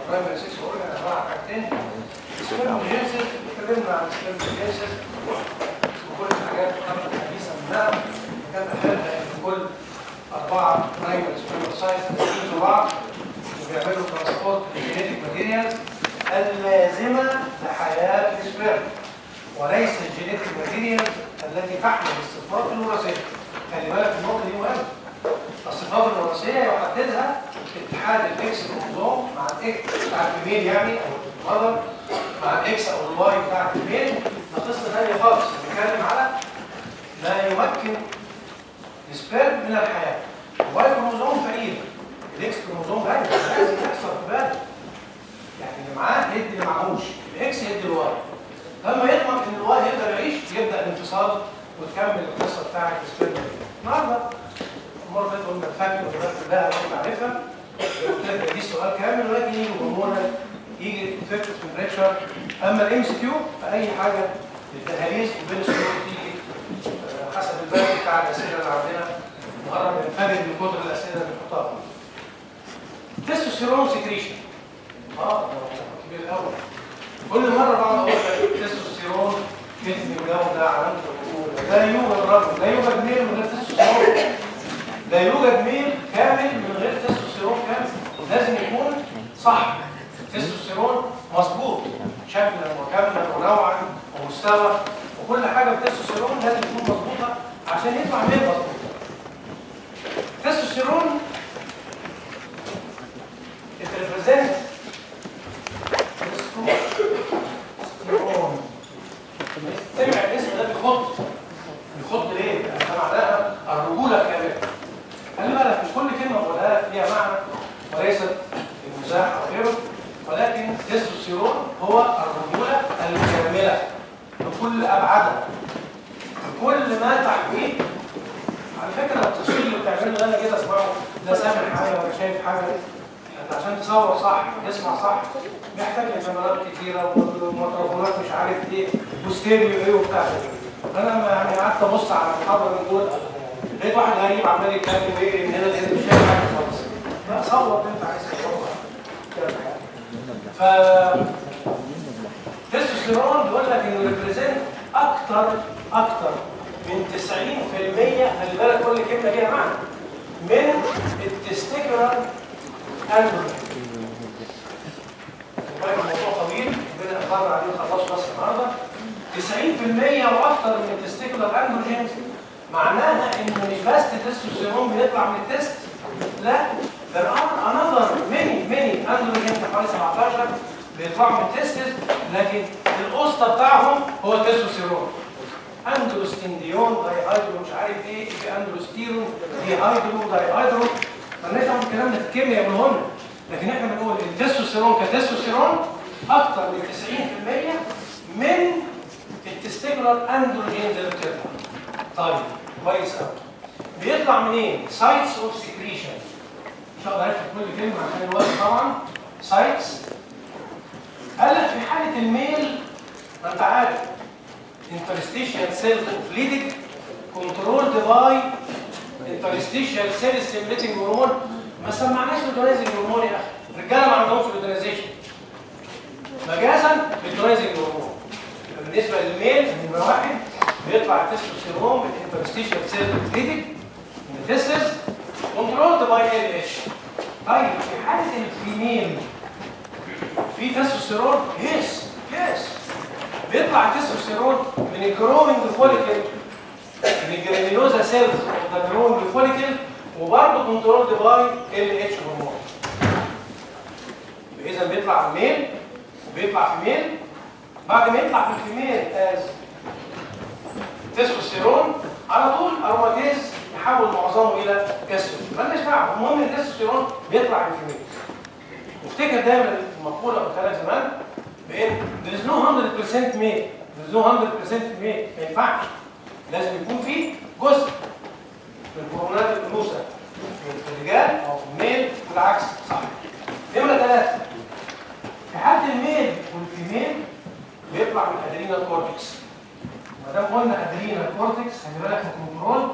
برايمري سيكس اورجان عباره عن حاجتين سبيرموجينسيس اتكلمنا عن سبيرموجينسيس وكل الحاجات الحديثه منها كان اخرها ان كل اربعه برايمري سبيرموسايتس بيجوا بعض وبيعملوا ترانسبورت للجينيتيك ماتيريالز اللازمه لحياه السبيرم وليس الجينيتيك ماتيريالز التي تحمل الصفات الوراثيه خلي بالك النقطه دي مهمه الصفات الوراثيه يحددها اتحاد الاكس كروموزوم مع الاكس بتاع الفيميل يعني او المذر مع الاكس او الواي بتاع الفيميل ده قصه ثانيه خالص بنتكلم على ما يمكن السبيرم من الحياه الواي كروموزوم فقير الاكس كروموزوم غني لازم يحصل في بالك يعني اللي معاه يدي اللي معهوش الاكس يدي الواي لما يضمن ان الواي يقدر يعيش يبدا الانفصال وتكمل القصه بتاعت السبيرم النهارده المره اللي قلنا الفاكتور والحاجات كلها انت عارفها قلت لك دي سؤال كامل ولكن يجي هرمونال يجي فاكتور تمبريتشر اما الام سي كيو فاي حاجه الدهاليز وبين السلوك تيجي آه، حسب الباب بتاع الاسئله اللي عندنا مره بنفرد من كتر الاسئله اللي بنحطها فيه تستوستيرون سكريشن اه ده كبير قوي كل مره بقعد اقول لك تستوستيرون كتم الجو ده علامته الرجوله لا يوجد رجل لا يوجد ميل من غير تستوستيرون لا يوجد ميل كامل من غير تستوستيرون كامل لازم يكون صح التستوستيرون مظبوط شكلا وكملا ونوعا ومستوى وكل حاجه في التستوستيرون لازم تكون مظبوطه عشان يطلع ميل مظبوط التستوستيرون it represents testosterone. سمع الاسم ده بيخط بيخط ليه؟ لأن ده معناها الرجولة كاملة. خلي بالك مش كل كلمة بقولها لك ليها معنى وليست المزاح أو غيره ولكن تستوستيرون هو الرجولة الكاملة بكل أبعادها بكل ما تحويه على فكرة التصوير اللي بتعمله ده أنا كده أسمعه لا سامع حاجة ولا شايف حاجة انت عشان تصور صح تسمع صح محتاج كاميرات كتيره وميكروفونات مش عارف ايه وستيريو ايه وبتاع انا ما يعني قعدت ابص على المحاضره من دول لقيت واحد غريب عمال يتكلم ويجري من هنا لهنا مش شايف حاجه خالص لا صور اللي انت عايز تصورها ف تستوستيرون بيقول لك انه ريبريزنت اكتر اكتر من 90% خلي بالك كل كلمه ليها معنى من التستيكولار اندروجين طيب الموضوع طويل ربنا اقر عليه وخلصه بس النهارده 90% واكثر من التستيكولار اندروجينز معناها ان مش بس التستوستيرون بيطلع من التست لا there are another many many androgens حوالي 17 بيطلعوا من التستس لكن الاسطى بتاعهم هو التستوستيرون اندروستينديون داي هيدرو مش عارف ايه في اندروستيرون دي هيدرو داي هيدرو مالناش دعوه بالكلام ده في الكيمياء مهم لكن احنا بنقول التستوستيرون كتستوستيرون اكثر من 90% من التستيكولار اندروجينز اللي بتطلع طيب كويس قوي بيطلع منين؟ سايتس اوف سكريشن مش هقدر اكتب كل كلمه عشان الوقت طبعا سايتس قال لك في حاله الميل ما انت عارف interstitial cells of Leydig controlled by interstitial cell stimulating هرمون ما سمعناش لوتونايزنج هرمون يا اخي الرجاله ما عندهمش لوتونايزيشن مجازا لوتونايزنج هرمون بالنسبه للميل نمره واحد بيطلع التستوستيرون من interstitial cell of Leydig من التستس controlled by LH طيب في حاله الفيميل في تستوستيرون يس يس بيطلع التستوستيرون من الجروينج فوليكل من الجرانيولوزا سيلز اوف ذا جروينج فوليكل وبرضه كنترول باي ال اتش هرمون اذا بيطلع ميل وبيطلع في ميل بعد ما يطلع في الفيميل از تستوستيرون على طول اروماتيز يحول معظمه الى كاستروجين مالناش دعوه المهم التستوستيرون بيطلع في الفيميل وافتكر دايما المقوله قلتها لك زمان بان there is no 100% male there is no 100% male ما ينفعش لازم يكون في جزء من هرمونات الانوثه في الرجال او في الميل والعكس صح نمره ثلاثه في حاله الميل والفيميل بيطلع من ادرينال كورتكس ما دام قلنا ادرينال كورتكس خلي بالك من الكنترول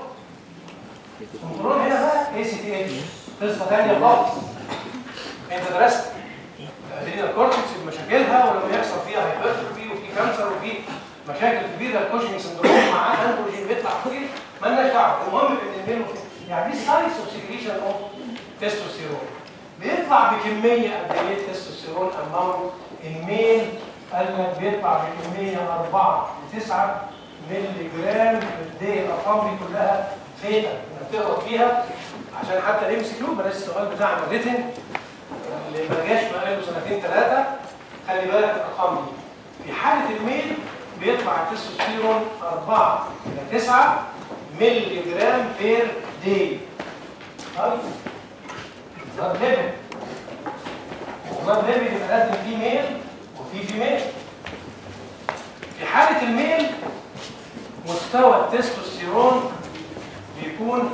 الكنترول هنا بقى اي سي تي اتش قصه ثانيه خالص انت درست الادرينال كورتكس بمشاكلها ولما يحصل فيها هايبرتروفي وفي كانسر وفي مشاكل كبيره الكوشنج سندروم مع اندروجين بيطلع كتير مالناش دعوه المهم ان الميل يعني دي ساينس اوف سكريشن اوف تستوستيرون بيطلع بكميه قد ايه التستوستيرون اماونت الميل قال لك بيطلع بكميه 4 ل 9 مللي جرام في الدي الارقام دي كلها فيتا بتغلط فيها عشان حتى الام سي كيو بلاش السؤال بتاعنا الريتن اللي ما جاش بقاله سنتين ثلاثه خلي بالك الارقام دي في حاله الميل بيطلع التستوستيرون 4 الى 9 مللي جرام بير دي طيب ده ليفل وده ليفل يبقى لازم في ميل وفي فيميل في حاله الميل مستوى التستوستيرون بيكون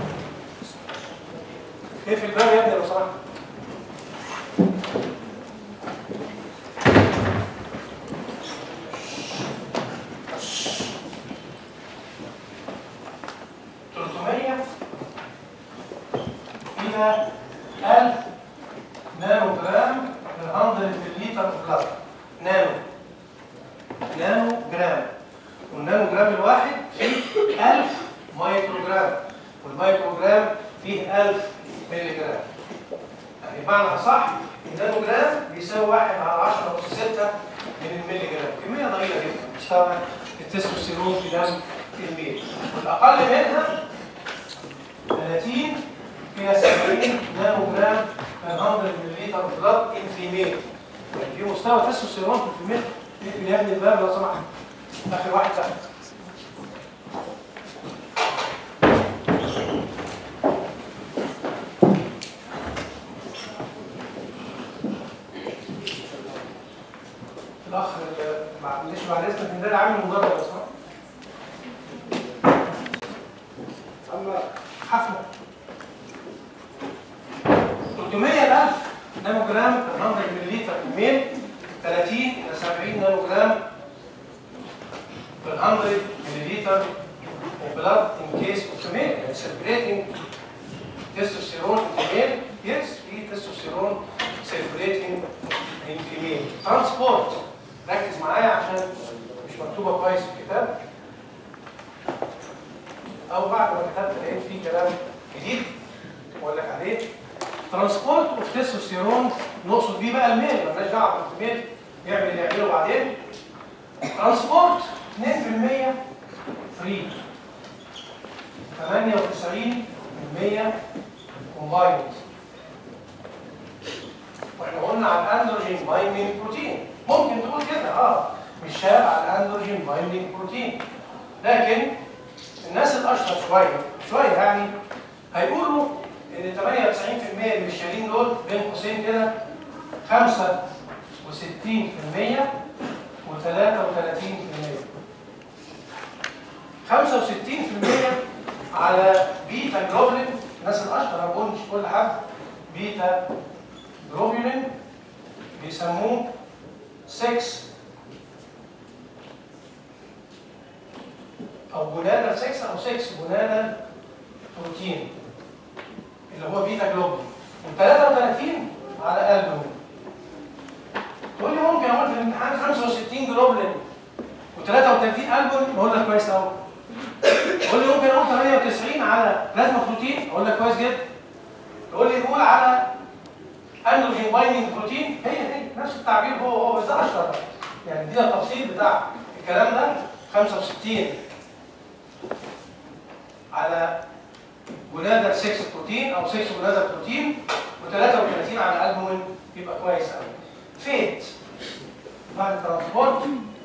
اقفل الباب يا ابني لو سمحت تلتمية إلى ألف نانو جرام من 100 مليلتر بلاد نانو نانو جرام والنانو جرام الواحد فيه 1000 مايكرو جرام والمايكرو جرام فيه 1000 مللي جرام يعني بمعنى صح النانو جرام بيساوي 1 على 10 أس 6 من المللي جرام كمية ضئيلة جدا مستوى التستوستيرون في دم الميل والأقل منها 30 إلى 70 نانو جرام من 100 مللتر بلاد ان فيميل يعني في مستوى تستوستيرون في الفيميل اقفل يا ابني الباب لو سمحت اخر واحد تحت الاخ اللي- معلش بعد اذنك من ده اللي عامل مدرب يا صاحبي اما حفله 300000 نانو جرام 100 مللتر في الميل 30 الى 70 نانو جرام per 100 milliliter of blood in case of female يعني circulating testosterone in female yes في testosterone circulating in female transport ركز معايا عشان مش مكتوبه كويس في الكتاب او بعد ما كتبت لقيت فيه كلام جديد بقول لك عليه ترانسبورت اوف تستوستيرون نقصد بيه بقى الميل مالناش دعوه بالميل يعمل اللي يعمله بعدين ترانسبورت 2% فري 98% كومبايند واحنا قلنا على الاندروجين بايندينج بروتين ممكن تقول كده اه مش شاب على الاندروجين بايندينج بروتين لكن الناس الاشطر شويه شويه يعني هيقولوا ان 98% اللي مش شايلين دول بين قوسين كده 65% و33% 65% على بيتا جلوبلين الناس الاشطر انا بقول مش كل حد بيتا جلوبلين بيسموه 6 او جونادا 6 او 6 جونادا بروتين اللي هو بيتا جلوبلين و33 على البومين تقول لي ممكن اقول في الامتحان 65 جلوبلين و33 البومين اقول لك كويس قوي تقول لي ممكن اقول 98 على بلازما بروتين اقول لك كويس جدا تقول لي قول على اندروجين بايندينج بروتين هي هي نفس التعبير هو هو بس ده اشهر يعني دي التفصيل بتاع الكلام ده 65 على جونادا 6 بروتين او 6 جونادا بروتين و33 على البومين يبقى كويس قوي فيت بعد الترانسبورت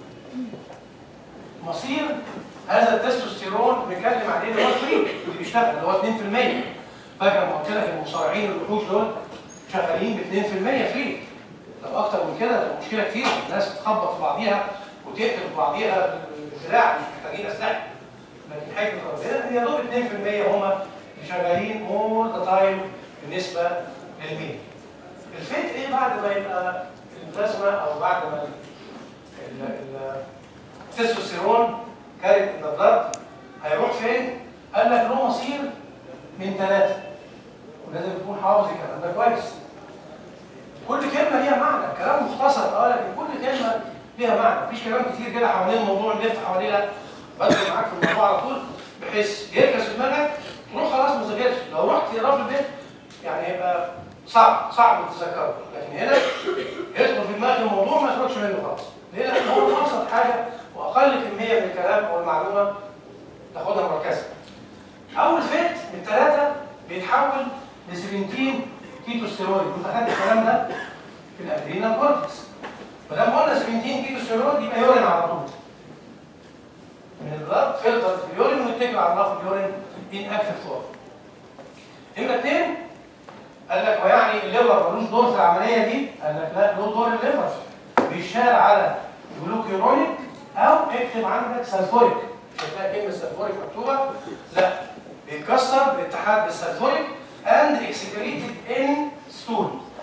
مصير هذا التستوستيرون بنتكلم عليه اللي هو فري اللي بيشتغل اللي هو 2% فاكر لما قلت لك المصارعين الوحوش دول شغالين ب 2% فري لو اكتر من كده تبقى مشكله كتير الناس بتخبط في بعضيها وتقتل في بعضيها بالدراع مش محتاجين اسلحه لكن حكمه ربنا هي دول 2% هم اللي شغالين اول ذا تايم بالنسبه للمين الفيت ايه بعد ما يبقى البلازما او بعد ما ال- ال- التستوستيرون كارت ان بلاد هيروح فين؟ قال لك له مصير من ثلاثه ولازم تكون حافظ الكلام ده كويس كل كلمه ليها معنى ليها معنى مفيش كلام كتير كده حوالين الموضوع نلف حواليه لا بدخل معاك في الموضوع على طول بحيث يركز في دماغك تروح خلاص ما تذاكرش لو رحت تقراه في البيت يعني هيبقى صعب صعب تتذكره لكن هنا يدخل في دماغك الموضوع ما تخرجش منه خالص ليه؟ لان هو ابسط حاجه واقل كميه من الكلام او المعلومه تاخدها مركزه اول فيت من الثلاثه بيتحول ل 17 كيتو ستيرويد انت خدت الكلام ده في الادرينال كورتكس فلما قلنا 17 كيتو ستيرويد يبقى يورين على طول من البلاد فلتر في اليورين ونتكل على الله في اليورين ان اكتف فورم نمره اثنين قال لك ويعني الليفر ملوش دور في العمليه دي قال لك لا له دور الليفر بيشار على جلوكيرونيك او اكتب عندك سلفوريك مش هتلاقي كلمه سلفوريك مكتوبه لا بيتكسر بالاتحاد بالسلفوريك and excreted in stool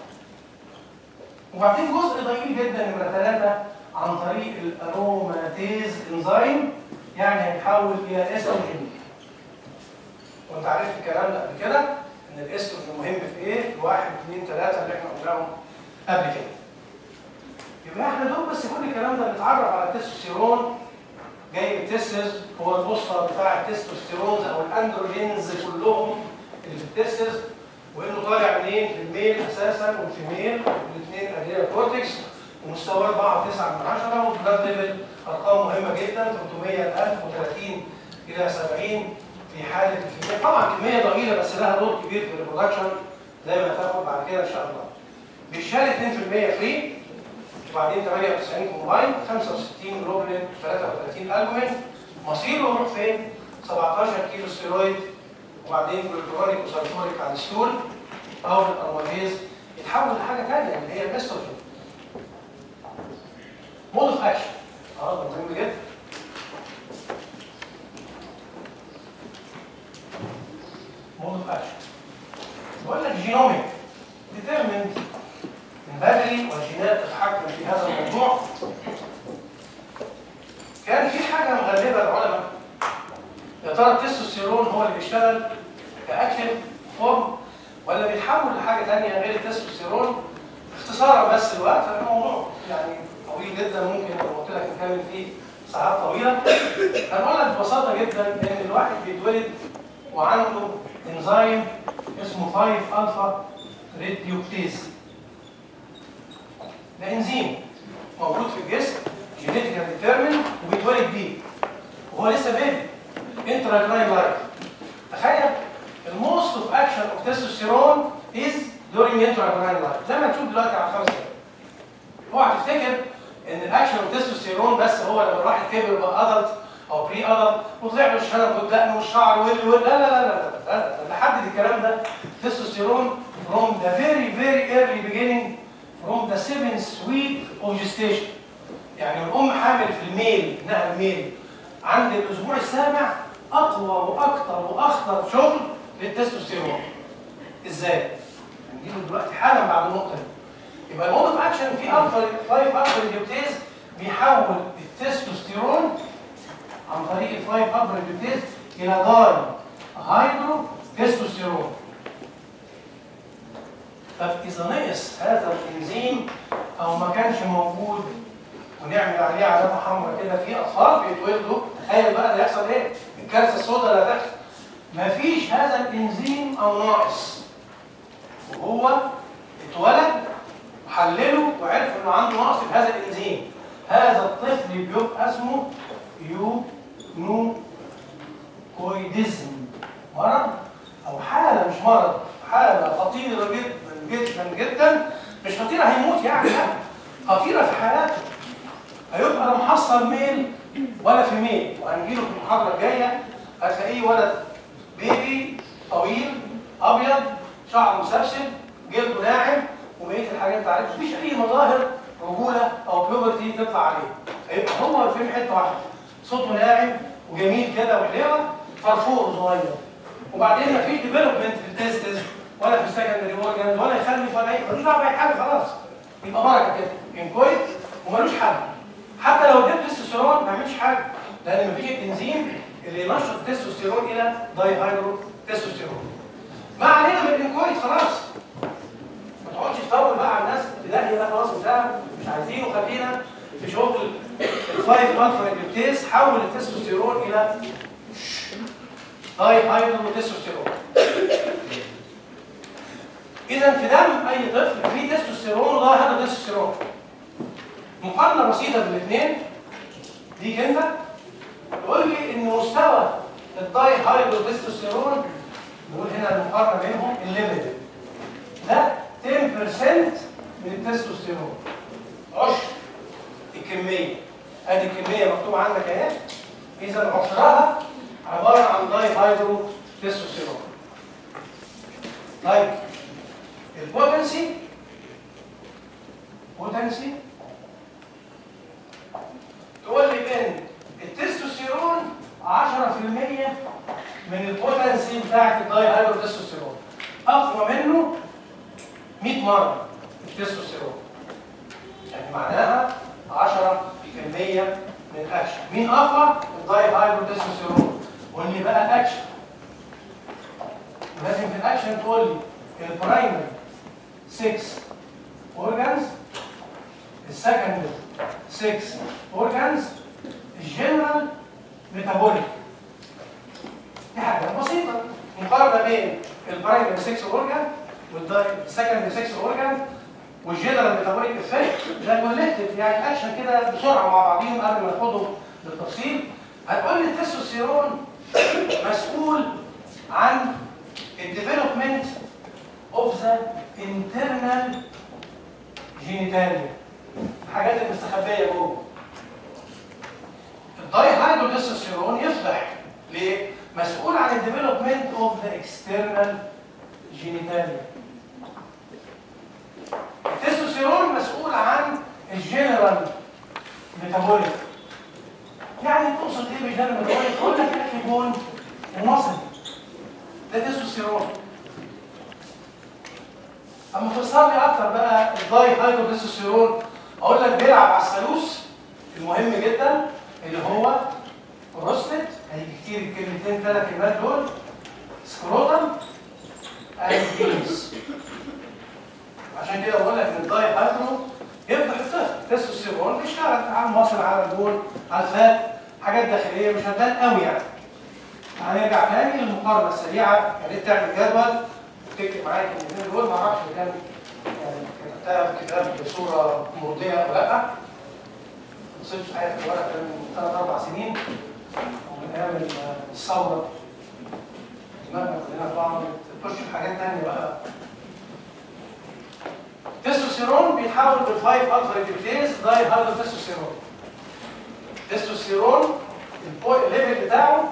وبعدين جزء ضئيل جدا نمره ثلاثه عن طريق الاروماتيز انزيم يعني هيتحول الى استروجين وانت عرفت الكلام ده قبل كده ان الاستروجين مهم في ايه؟ الواحد اثنين ثلاثه اللي احنا قلناهم قبل كده. يبقى احنا دول بس كل الكلام ده بنتعرف على التستوستيرون جاي التستس هو البوصله بتاع التستوستيرونز او الاندروجينز كلهم اللي في التستس وانه طالع منين؟ في الميل اساسا والفيميل والاثنين ادريال كورتكس ومستوى 4 9 من 10 والبلاد ليفل ارقام مهمه جدا 300 1030 الى 70 في حاله الفيميل طبعا كميه ضئيله بس لها دور كبير في الريبرودكشن زي ما هتاخد بعد كده ان شاء الله. بيشال 2% فري وبعدين 98 كومباين 65 جلوبلين 33 البومين مصيره يروح فين؟ 17 كيلو ستيرويد وبعدين جلوكورونيك وسلفوريك على الستول او الارماليز يتحول لحاجه ثانيه اللي هي الاستروجين. مود اوف اكشن اه ده مهم جدا مود اوف اكشن بقول لك جينوميك ديترمنت من بدري والجينات تتحكم في هذا الموضوع كان في حاجه مغلبه العلماء يا ترى التستوستيرون هو اللي بيشتغل كاكتف فورم ولا بيتحول لحاجه ثانيه غير التستوستيرون اختصارا بس الوقت الموضوع يعني طويل جدا ممكن لو قلت لك نتكلم فيه ساعات طويله هنقول لك ببساطه جدا ان الواحد بيتولد وعنده انزيم اسمه 5 الفا ريديوكتيز ده انزيم موجود في الجسم جينيتيكال ديترمين وبيتولد بيه وهو لسه بيبي انتراجراين لايف تخيل الموست اوف اكشن اوف تستوستيرون از during intrauterine life زي ما تشوف دلوقتي على الخمس دقايق اوعى تفتكر ان الاكشن اوف تستوستيرون بس هو لما الواحد كبر بقى ادلت او بري ادلت وطلع له الشنب والدقن والشعر وال وال لا لا لا لا لا لا لا حدد الكلام ده تستوستيرون from the very very early beginning from the seventh week of gestation يعني الام حامل في الميل انها الميل عند الاسبوع السابع اقوى واكثر واخطر شغل للتستوستيرون ازاي؟ هنجيبه دلوقتي حالا بعد النقطه دي يبقى المود اوف اكشن في الفا 5 الفا ريديوكتيز بيحول التستوستيرون عن طريق ال 5 الفا ريديوكتيز الى داي هيدرو تستوستيرون طب اذا نقص هذا الانزيم او ما كانش موجود ونعمل عليه علامه حمراء كده في اطفال بيتولدوا تخيل بقى ده يحصل ايه؟ الكارثه السوداء اللي هتحصل مفيش هذا الانزيم او ناقص وهو اتولد وحلله وعرف انه عنده نقص في هذا الانزيم هذا الطفل بيبقى اسمه يونوكويديزم مرض او حاله مش مرض حاله خطيره جدا جدا جدا مش خطيره هيموت يعني لا خطيره في حالاته هيبقى لا محصل ميل ولا في ميل وهنجيله في المحاضره الجايه هتلاقيه ولد بيبي طويل ابيض شعره مسبسب جلده ناعم وبقيه الحاجات انت عارف مفيش اي مظاهر رجوله او بيوبرتي تطلع عليه هيبقى هو في حته واحده صوته ناعم وجميل كده وحليوه فرفور صغير وبعدين مفيش ديفلوبمنت في التستس ولا في السكندري اورجانز ولا يخلف ولا اي ملوش دعوه باي حاجه خلاص يبقى بركه كده انكويت وملوش حل حتى لو اديت تستوستيرون ما يعملش حاجه لان مفيش الانزيم اللي ينشط التستوستيرون الى داي هيدرو تستوستيرون ما علينا من الانكويت خلاص ما تقعدش تطول بقى على الناس تلاقي ده خلاص انتهى مش عايزينه خلينا في شغل الفايف الفا ريدكتيز حول التستوستيرون الى هاي هايدرو تستوستيرون اذا في دم اي طفل في تستوستيرون وده هذا تستوستيرون مقارنه بسيطه بين الاثنين دي كده تقول لي ان مستوى الداي هايدرو تستوستيرون نقول هنا المقارنه بينهم الليفل ده 10% من التستوستيرون عشر الكميه ادي الكميه مكتوبه عندك اهي اذا عشرها عباره عن داي هايدرو تستوستيرون طيب البوتنسي بوتنسي تقول لي ان التستوستيرون 10% من البوتنسي بتاعت الداي هايدرو تستوستيرون اقوى منه 100 مره التستوستيرون يعني معناها 10% من الاكشن مين اقوى الداي هايدرو تستوستيرون واللي بقى اكشن لازم في الاكشن تقول لي البرايمري 6 اورجانز السكندري 6 اورجانز الجنرال ميتابوليك دي حاجه بسيطه مقارنه بين البرايمري 6 اورجان والسكندري 6 اورجان والجنرال ميتابوليك افكت ده كولكتيف يعني اكشن كده بسرعه مع بعضيهم قبل ما ناخدهم بالتفصيل هتقول لي التستوستيرون مسؤول عن الديفلوبمنت اوف ذا انترنال جينيتاليا الحاجات المستخبيه جوه الداي هايدرو تستوستيرون يفضح ليه؟ مسؤول عن الديفلوبمنت اوف ذا اكسترنال جينيتاليا التستوستيرون مسؤول عن الجنرال ميتابوليك يعني تقصد ايه بالجنرال ميتابوليك؟ تقول لك اكل بون ومصل ده تستوستيرون اما تفسر لي اكتر بقى الداي هايدرو تستوستيرون اقول لك بيلعب على الثالوث المهم جدا اللي هو بروستات هيجي كتير الكلمتين ثلاث كلمات دول سكروتم اند بينس عشان كده بقول لك ان الداي هايدرو يفتح الطفل تستوستيرون بيشتغل على المصل على البول على الفات حاجات داخليه مش هتبان قوي يعني هنرجع تاني للمقارنه السريعه يا ريت تعمل جدول وتكتب معايا الكلمتين دول ما اعرفش كان يعني كتبتها في الكتاب بصوره مرضيه او لا ما وصلتش حاجه في الورق كان من ثلاث اربع سنين ومن ايام الثوره دماغنا كلنا طبعا تخش في حاجات ثانيه بقى التستوستيرون بيتحول بالفايف الفا ريدكتيز داي هايدرو تستوستيرون التستوستيرون الليفل بتاعه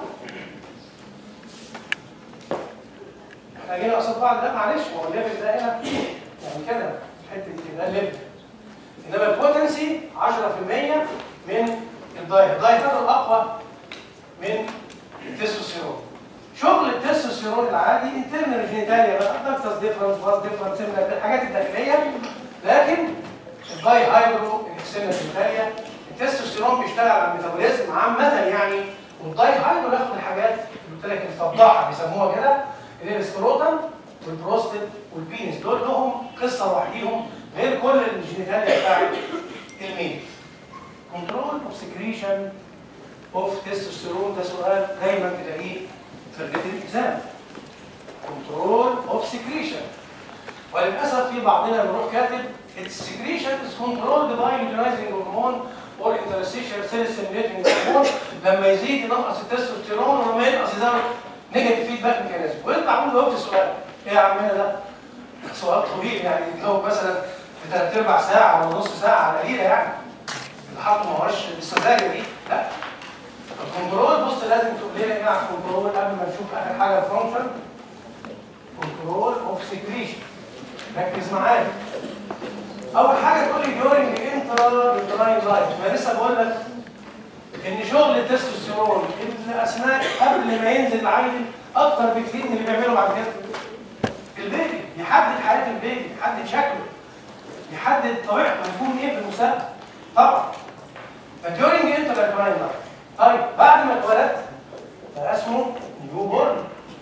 احنا جينا قصاد بعض لا معلش هو الليفل ده هنا يعني كده حته كده ده الليفل انما البوتنسي 10% من الداي الداي هذا اقوى من التستوستيرون شغل التستوستيرون العادي انترنال جينيتاليا بقى دكتس ديفرنس باس ديفرنس الحاجات الداخليه لكن الداي هايدرو الاكسترنال جينيتاليا التستوستيرون بيشتغل على الميتابوليزم عامه يعني والداي هايدرو ياخد الحاجات اللي قلت لك الفضاحه بيسموها كده اللي هي السكروتم والبروستات والبينس دول لهم قصه لوحديهم غير كل الجينيتاليا بتاعت الميل كنترول اوف سكريشن اوف تستوستيرون ده سؤال دايما تلاقيه في الريتن اكزام كنترول اوف سكريشن وللاسف في بعضنا بيروح كاتب السكريشن از كنترولد باي يوتيلايزنج هرمون اور انترستيشال سيل ستيميوليتنج هرمون لما يزيد ينقص التستوستيرون ولما ينقص يزود نيجاتيف فيدباك ميكانيزم ويطلع اقول له السؤال ايه يا عمنا ده؟ سؤال طويل يعني يجاوب مثلا في ثلاث ارباع ساعه ولا نص ساعه قليله يعني اللي حاطه ما هوش الاستراتيجيه دي لا الكنترول بص لازم تقول لنا ايه على الكنترول قبل ما نشوف اخر حاجه الفانكشن كنترول اوف سكريشن ركز معايا اول حاجه تقول لي ديورنج انترا انتراين لايف ما لسه بقول لك ان شغل التستوستيرون اللي اثناء قبل ما ينزل العيل اكتر بكتير من اللي بيعمله بعد كده البيبي يحدد حياه البيبي يحدد شكله يحدد طبيعته هيكون ايه في المستقبل طبعا فديورنج انترا انتراين لايف طيب بعد ما اتولدت بقى اسمه نيو بورن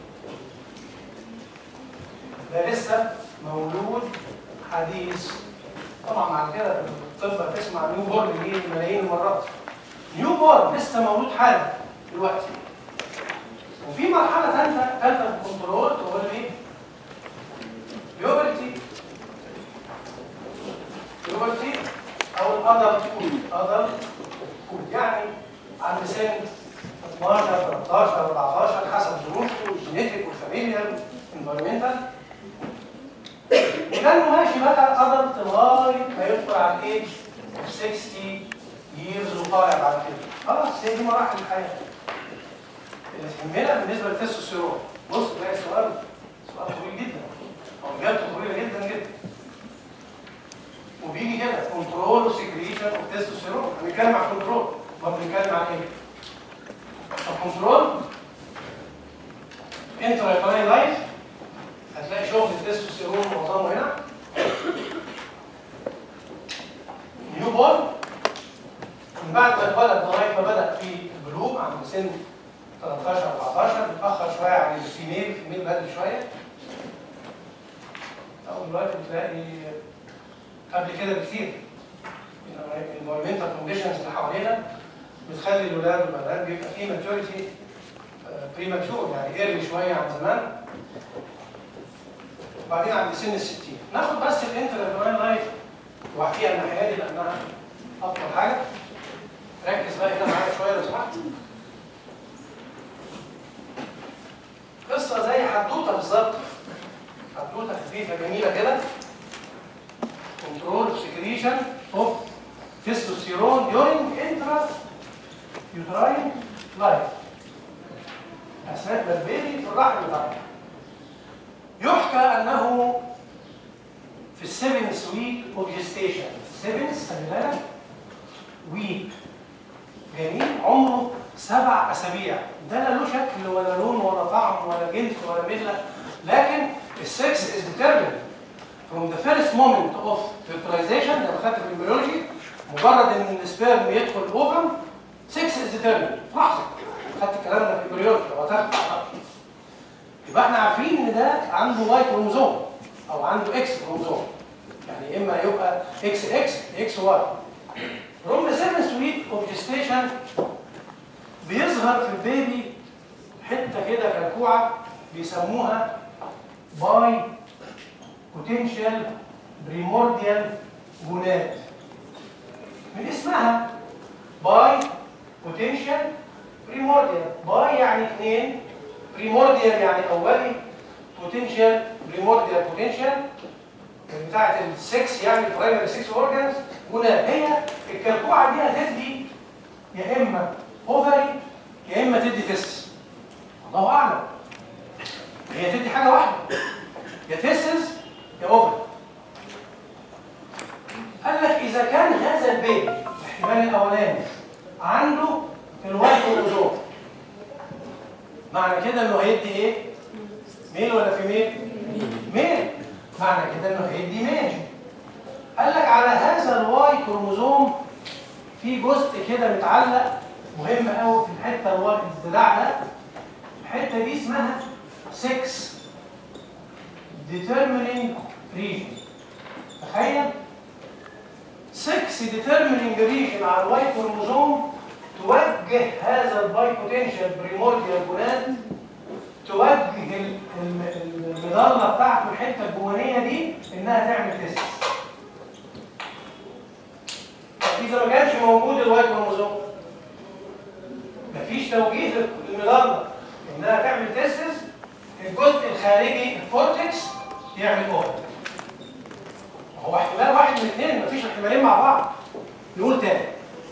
ده لسه مولود حديث طبعا بعد كده في الطب هتسمع نيو بورن دي ملايين المرات نيو بورن لسه مولود حالا دلوقتي وفي مرحله ثالثه ثالثه في الكنترول هو ايه؟ بيوبرتي بيوبرتي او الادلت كود ادلت كود يعني عند سن 12 13 14 حسب ظروفه الجينيتيك والفاميليال انفيرمنتال وكان ماشي بقى ادلت لغايه ما يدخل على الايدج 60 ييرز وطالع بعد كده خلاص هي دي مراحل الحياه اللي تهمنا بالنسبه للتستوستيرون بص تلاقي السؤال سؤال طويل جدا او اجابته طويله جدا جدا وبيجي كده كنترول وسكريشن والتستوستيرون هنتكلم عن كنترول ما بنتكلم عن ايه؟ الكنترول انترا لايف هتلاقي شغل التستوستيرون معظمه هنا نيو بورن من بعد ما اتولد لغايه ما بدا في البلوغ عند سن 13 14 متاخر شويه عن الفيميل الفيميل بدري شويه او دلوقتي بتلاقي قبل كده بكتير الانفيرمنتال كونديشنز اللي حوالينا بتخلي الولاد والبنات بيبقى فيه ماتوريتي بريماتور يعني ايرلي شويه عن زمان وبعدين عند سن ال 60 ناخد بس الانترا لايف واحكيها الناحيه دي لانها اكتر حاجه ركز بقى هنا معايا شويه لو سمحت قصه زي حدوته بالظبط حدوته خفيفه جميله كده كنترول سكريشن اوف تستوستيرون during intra uterine life اثناء ما البيبي في الرحم بتاعه يحكى انه في السيفنث ويك اوف جيستيشن السيفنث خلي بالك ويك جميل عمره سبع اسابيع ده لا له شكل ولا لون ولا طعم ولا جنس ولا مله لكن السكس is determined from the first moment of fertilization لما خدت في البيولوجي مجرد ان السبيرم يدخل الاوفم 6 is determined في لحظه خدت الكلام ده في البيولوجي لو هتاخد يبقى احنا عارفين ان ده عنده واي كروموزوم او عنده اكس كروموزوم يعني اما يبقى اكس اكس اكس واي from the seventh week of gestation بيظهر في البيبي حته كده كلكوعه بيسموها باي بوتنشال بريمورديال جوناد من اسمها باي بوتنشال بريمورديال باي يعني اثنين بريمورديال يعني اولي بوتنشال بريمورديال بوتنشال بتاعت السكس يعني البرايمري 6 اورجانز جوناد هي الكلكوعه دي هتدي يا اما اوفري يا اما تدي تس الله اعلم هي تدي حاجه واحده يا تسز يا اوفري قال لك اذا كان هذا البيبي الاحتمال الاولاني عنده الواي كروموزوم معنى كده انه هيدي ايه؟ ميل ولا فيميل؟ ميل معنى كده انه هيدي ميل قال لك على هذا الواي كروموزوم في جزء كده متعلق مهم قوي في الحته اللي هو الذراع ده الحته دي اسمها 6 determining region تخيل 6 determining region على الواي كروموزوم توجه هذا الباي بوتنشال بريمورديال جوناد توجه ال- ال- المظله بتاعته الحته الجوانيه دي انها تعمل تيست اذا ما كانش موجود الواي كروموزوم مفيش توجيه للمظله انها تعمل تيستس الجزء الخارجي الكورتكس يعمل اوفر هو احتمال واحد من الاثنين مفيش احتمالين مع بعض نقول تاني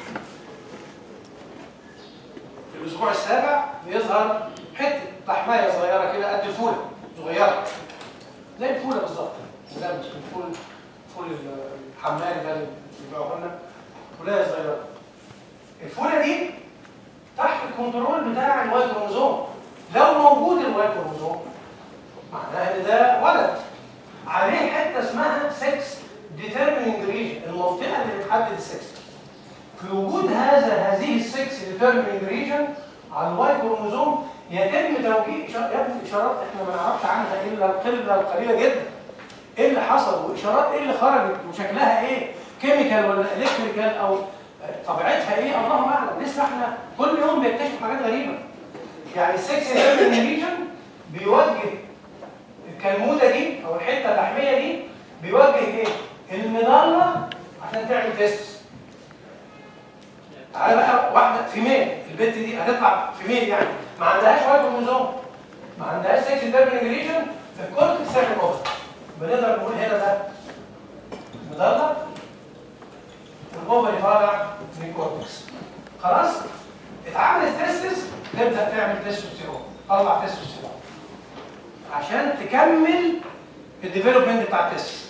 في الاسبوع السابع بيظهر حته لحمايه صغيره كده قد الفوله صغيره زي الفوله بالظبط لا مش الفول الفول الحمالي ده اللي بيبيعوه لنا فولايه صغيره الفوله دي تحت الكنترول بتاع الواي كروموزوم لو موجود الواي كروموزوم معناها ان ده ولد عليه حته اسمها 6 determining region المنطقه اللي بتحدد السكس في وجود هذا هذه ال 6 determining region على الواي كروموزوم يتم توجيه إشارة- يا ابني اشارات احنا ما نعرفش عنها الا القله القليله جدا ايه اللي حصل واشارات ايه اللي خرجت وشكلها ايه كيميكال ولا الكتريكال او طبيعتها ايه الله اعلم لسه احنا كل يوم بيكتشفوا حاجات غريبه يعني السكس ريجن بيوجه الكلموده دي او الحته اللحميه دي بيوجه ايه؟ المظله عشان تعمل تيست تعالى بقى واحده فيميل البنت دي هتطلع فيميل يعني ما عندهاش واي كروموزوم ما عندهاش سكس ريجن في الكورتكس ساكن اوفر بنقدر نقول هنا ده مظله والاوفر طالع من الكورتكس خلاص اتعملت تيستس تبدا تعمل تستوستيرون طلع تستوستيرون عشان تكمل الديفلوبمنت بتاع التستس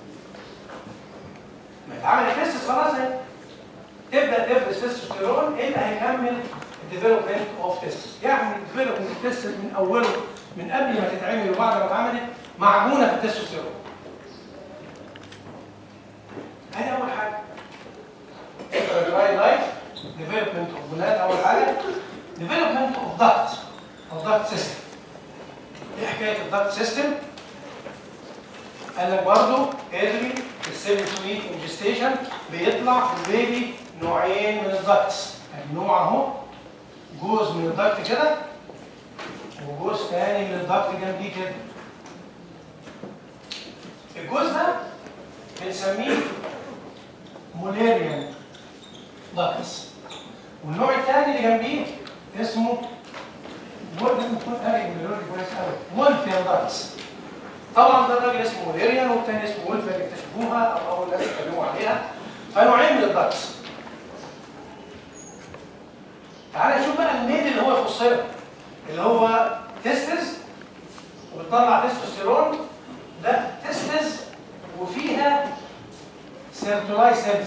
ما اتعملت تيستس خلاص اهي تبدا تفرز تستوستيرون ايه اللي هيكمل الديفلوبمنت اوف تيستس يعني الديفلوبمنت تيستس من اوله من قبل ما تتعمل وبعد ما اتعملت معجونه في التستوستيرون ادي اول حاجه dry life development of بنات اول حاجه development of duct of duct system ايه حكايه الدكت سيستم قال لك برضه early في السيفن ويك انجستيشن بيطلع في البيبي نوعين من الدكتس يعني نوع اهو جزء من الدكت كده وجزء تاني من الدكت جنبيه كده الجزء ده بنسميه موليريان داكتس والنوع الثاني اللي جنبيه اسمه لازم تكون قاري الميلودي كويس قوي وولفيان داكتس طبعا ده الراجل اسمه موليريان والثاني اسمه وولفيان اللي اكتشفوها او اول ناس اتكلموا عليها فنوعين من الداكتس تعالى نشوف بقى الميل اللي هو يخصنا اللي هو تستس وبتطلع تستوستيرون ده تستس وفيها سيرتولاي سيلز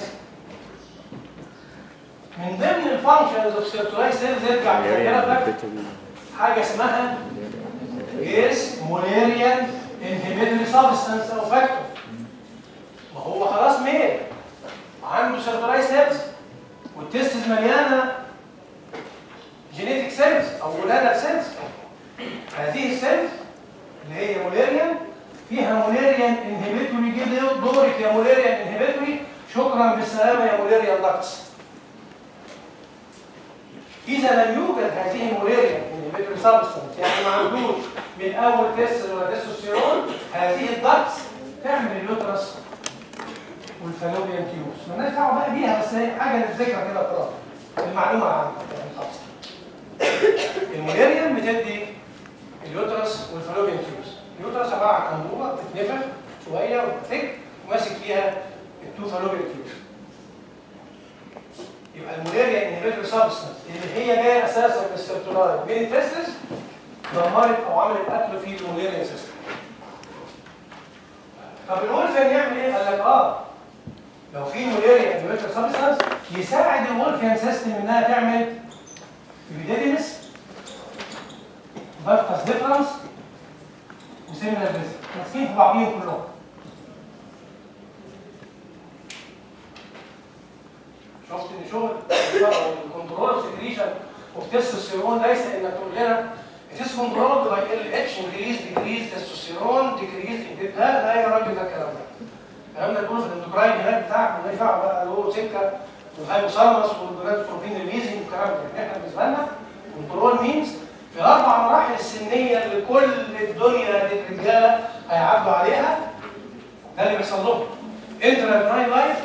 من ضمن الفانكشنز اوف سيرتولاي سيلز يرجع لذاكرتك حاجه اسمها جيس موليريان انهبيتوري سبستانس او فاكتور ما هو خلاص ميل عنده سيرتولاي سيلز والتستس مليانه جينيتك سيلز او ولاده سيلز هذه السيلز اللي هي موليريان فيها موليريان انهبيتوري جه دورك يا موليريان انهبيتوري شكرا بالسلامه يا موليريان داكتس اذا لم يوجد هذه الموليريان انهبيتوري سبستانس يعني ما عندوش من اول تيست ولا تستوستيرون هذه الداكتس تعمل اليوترس والفالوبيان تيوبس مالناش دعوه بقى بيها بس هي حاجه للذكر كده خلاص المعلومه العامه يعني خلاص الموليريان بتدي اليوترس والفالوبيان تيوبس اليوترس عباره عن انبوبه بتتنفخ شويه وتك وماسك فيها التو فالوبيان تيوبس يبقى الموليريا انهبيتور سبستانس اللي هي جايه اساسا من السيرتولاي من التستس دمرت او عملت قتل في الموليريا سيستم طب الولفين يعمل ايه؟ قال لك اه لو في موليريا انهبيتور سبستانس يساعد الولفين سيستم انها تعمل ايبيديديمس داكتس ديفرنس وسيمينال فيزيت ماسكين في بعضهم كلهم شفت ان شغل الكنترول سكريشن اوف تستوستيرون ليس انك تقول لنا it is controlled by LH increase decrease testosterone decrease لا لا يا راجل ده الكلام ده الكلام ده كله في الاندوكراين هناك بتاعك مالناش دعوه بقى له سكه والهايبوثالاموس والجلاد بروتين ريليزنج والكلام ده احنا بالنسبه لنا كنترول مينز في الاربع مراحل السنيه اللي كل الدنيا الرجاله هيعدوا عليها ده اللي بيحصل لهم انترا لايف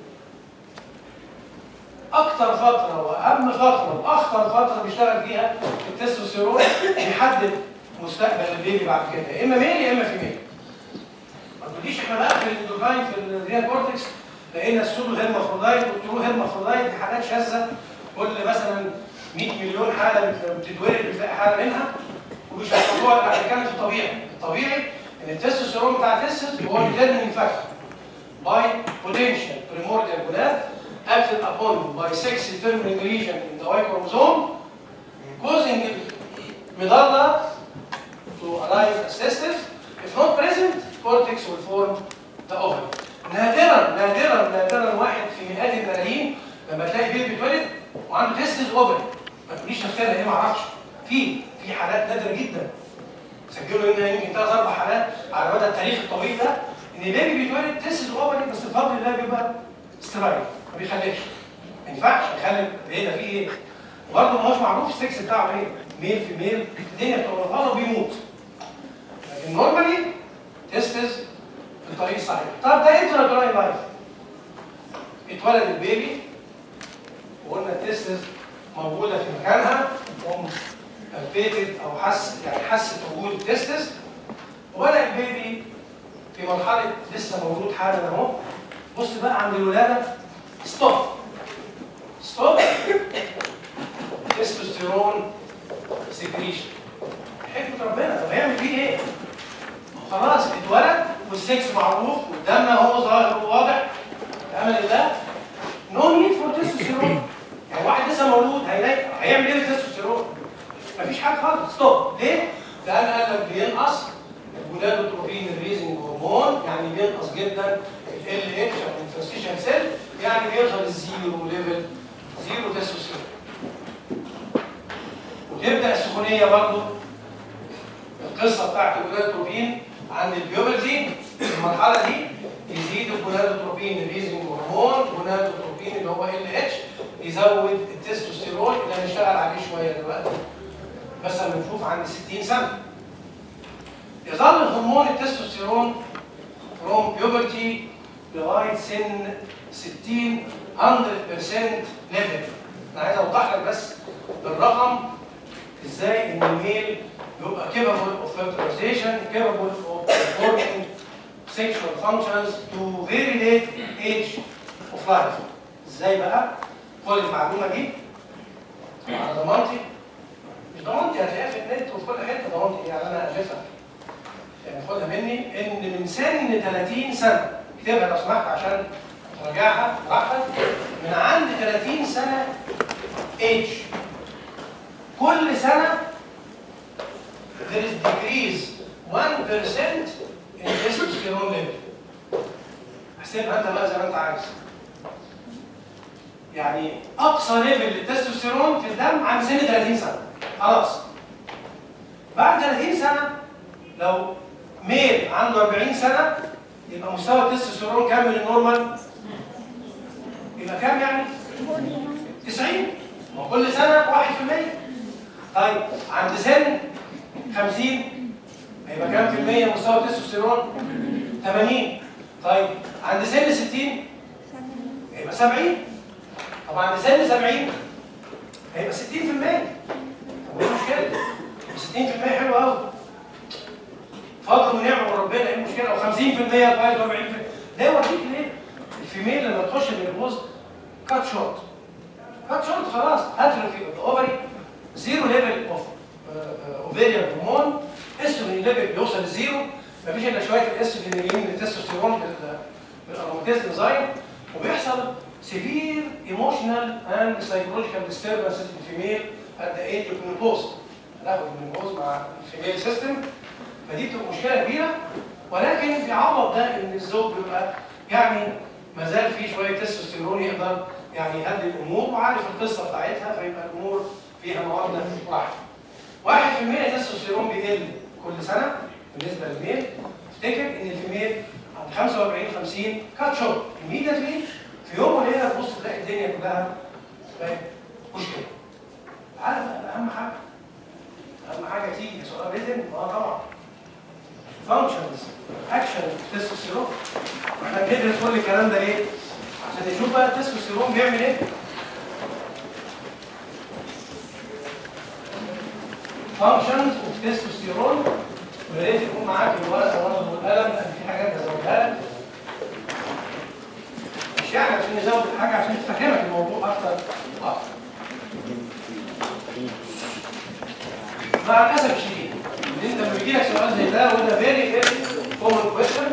اكتر فتره واهم فتره واخطر فتره بيشتغل فيها التستوستيرون بيحدد مستقبل البيبي بعد كده يا اما ميل يا اما فيميل ما تقوليش احنا بقى في الاندوكراين في الريال كورتكس لقينا السودو هيرمافرودايت والترو هيرمافرودايت دي حاجات شاذه كل مثلا 100 مليون حاله بتتولد بتلاقي حاله منها ومش هيحطوها احنا بنتكلم في الطبيعي الطبيعي ان التستوستيرون بتاع التستس هو determining factor by potential primordial gonad acted upon by sex determining region in the Y chromosome causing medulla to arise as testes if not present cortex will form the ovary نادرا نادرا نادرا واحد في مئات الملايين لما تلاقي بيبي اتولد وعنده تستس اوفري ما تقوليش تفسيرها ايه ما اعرفش في في حالات نادره جدا سجلوا لنا يمكن ثلاث اربع حالات على مدى التاريخ الطويل ده ان بيبي بيتولد تستس اوفري بس بفضل الله بيبقى استرايل ما بيخلفش ما ينفعش نخلي ايه ده فيه ايه وبرضه ما هوش معروف السكس بتاعه ايه ميل في ميل الدنيا بتبقى غلط وبيموت لكن نورمالي تستز في الطريق الصحيح طب ده انترا لايف اتولد البيبي وقلنا التستز موجوده في مكانها البيتد او حس يعني حست وجود التستس وبدا البيبي في مرحله لسه مولود حالا اهو بص بقى عند الولاده ستوب ستوب تستوستيرون سكريشن حكمه ربنا طب هيعمل فيه ايه؟ خلاص اتولد والسكس معروف قدامنا هو ظاهر وواضح بامل الله نو نيد فور تستوستيرون يعني واحد لسه مولود هيلاقي هيعمل ايه بالتستوستيرون؟ مفيش حاجه خالص ستوب ليه؟ لان قال لك بينقص الجونادوتروبين الريزنج هرمون يعني بينقص جدا ال اتش او الترانسفيشن سيل يعني بيوصل للزيرو ليفل زيرو تستوستيرون وتبدا السخونيه برضه القصه بتاعت الجونادوتروبين عند البيوبرتي في المرحله دي يزيد الجونادوتروبين الريزنج هرمون الجونادوتروبين اللي هو ال اتش يزود التستوستيرون اللي هنشتغل عليه شويه دلوقتي بس لما نشوف عند 60 سنه يظل هرمون التستوستيرون فروم بيوبرتي لغايه سن 60 100% ليفل انا عايز اوضح لك بس بالرقم ازاي ان الميل يبقى capable of fertilization capable of performing sexual functions to very late age of life ازاي بقى خد المعلومه دي على ضمانتي مش ضمانتي هتلاقيها في النت وفي كل حته ضمانتي يعني انا الفها يعني خدها مني ان من سن 30 سنه اكتبها لو سمحت عشان تراجعها براحتك من عند 30 سنه age كل سنه there is decrease 1% in testosterone level احسبها انت بقى زي ما انت عايز يعني اقصى ليفل للتستوستيرون في الدم عند سن 30 سنه خلاص بعد 30 سنه لو ميل عنده 40 سنه يبقى مستوى التستوستيرون كام من النورمال؟ يبقى كام يعني؟ 90 ما هو كل سنه 1% طيب عند سن 50 هيبقى كام في المية مستوى التستوستيرون؟ 80 طيب عند سن 60 هيبقى 70 طب عند سن 70 هيبقى 60% طب ايه المشكلة؟ 60% حلو قوي فضل ونعمة من ربنا ايه المشكلة؟ او 50% كويس و40% ده يوريك ليه؟ الفيميل لما تخش الجلوكوز كات شورت كات شورت خلاص اتروفي اوف الاوفري زيرو ليفل اوف اوفيريان هرمون استروجين ليفل بيوصل لزيرو مفيش الا شويه الاستروجين اللي جايين من التستوستيرون بالاروماتيز انزايم وبيحصل severe emotional and psychological disturbances in female at the age of menopause هناخد المنبوز مع الفيميل سيستم فدي بتبقى مشكله كبيره ولكن بيعوض ده ان الزوج بيبقى يعني ما زال فيه شويه تستوستيرون يقدر يعني يهدي الامور وعارف القصه بتاعتها فيبقى الامور فيها مواد واحد. واحد في المية تستوستيرون بيقل كل سنه بالنسبه للميل افتكر ان الفيميل عند 45 50 كات شورت immediately في يوم وليله تبص تلاقي الدنيا كلها بقت مشكله. عارف اهم حاجه اهم حاجه تيجي سؤال ريتم اه طبعا فانكشنز اكشن تستوستيرون احنا بندرس كل الكلام ده ليه؟ عشان نشوف بقى التستوستيرون بيعمل ايه؟ فانكشنز اوف تستوستيرون ويا ريت يكون معاك الورقه وانا والقلم لان في حاجات بزودها لك مش يعني عشان نزود الحاجه عشان تفهمك الموضوع اكتر اكتر مع الاسف الشديد ان انت لما بيجي لك سؤال زي ده وده فيري فيري كومن كويشن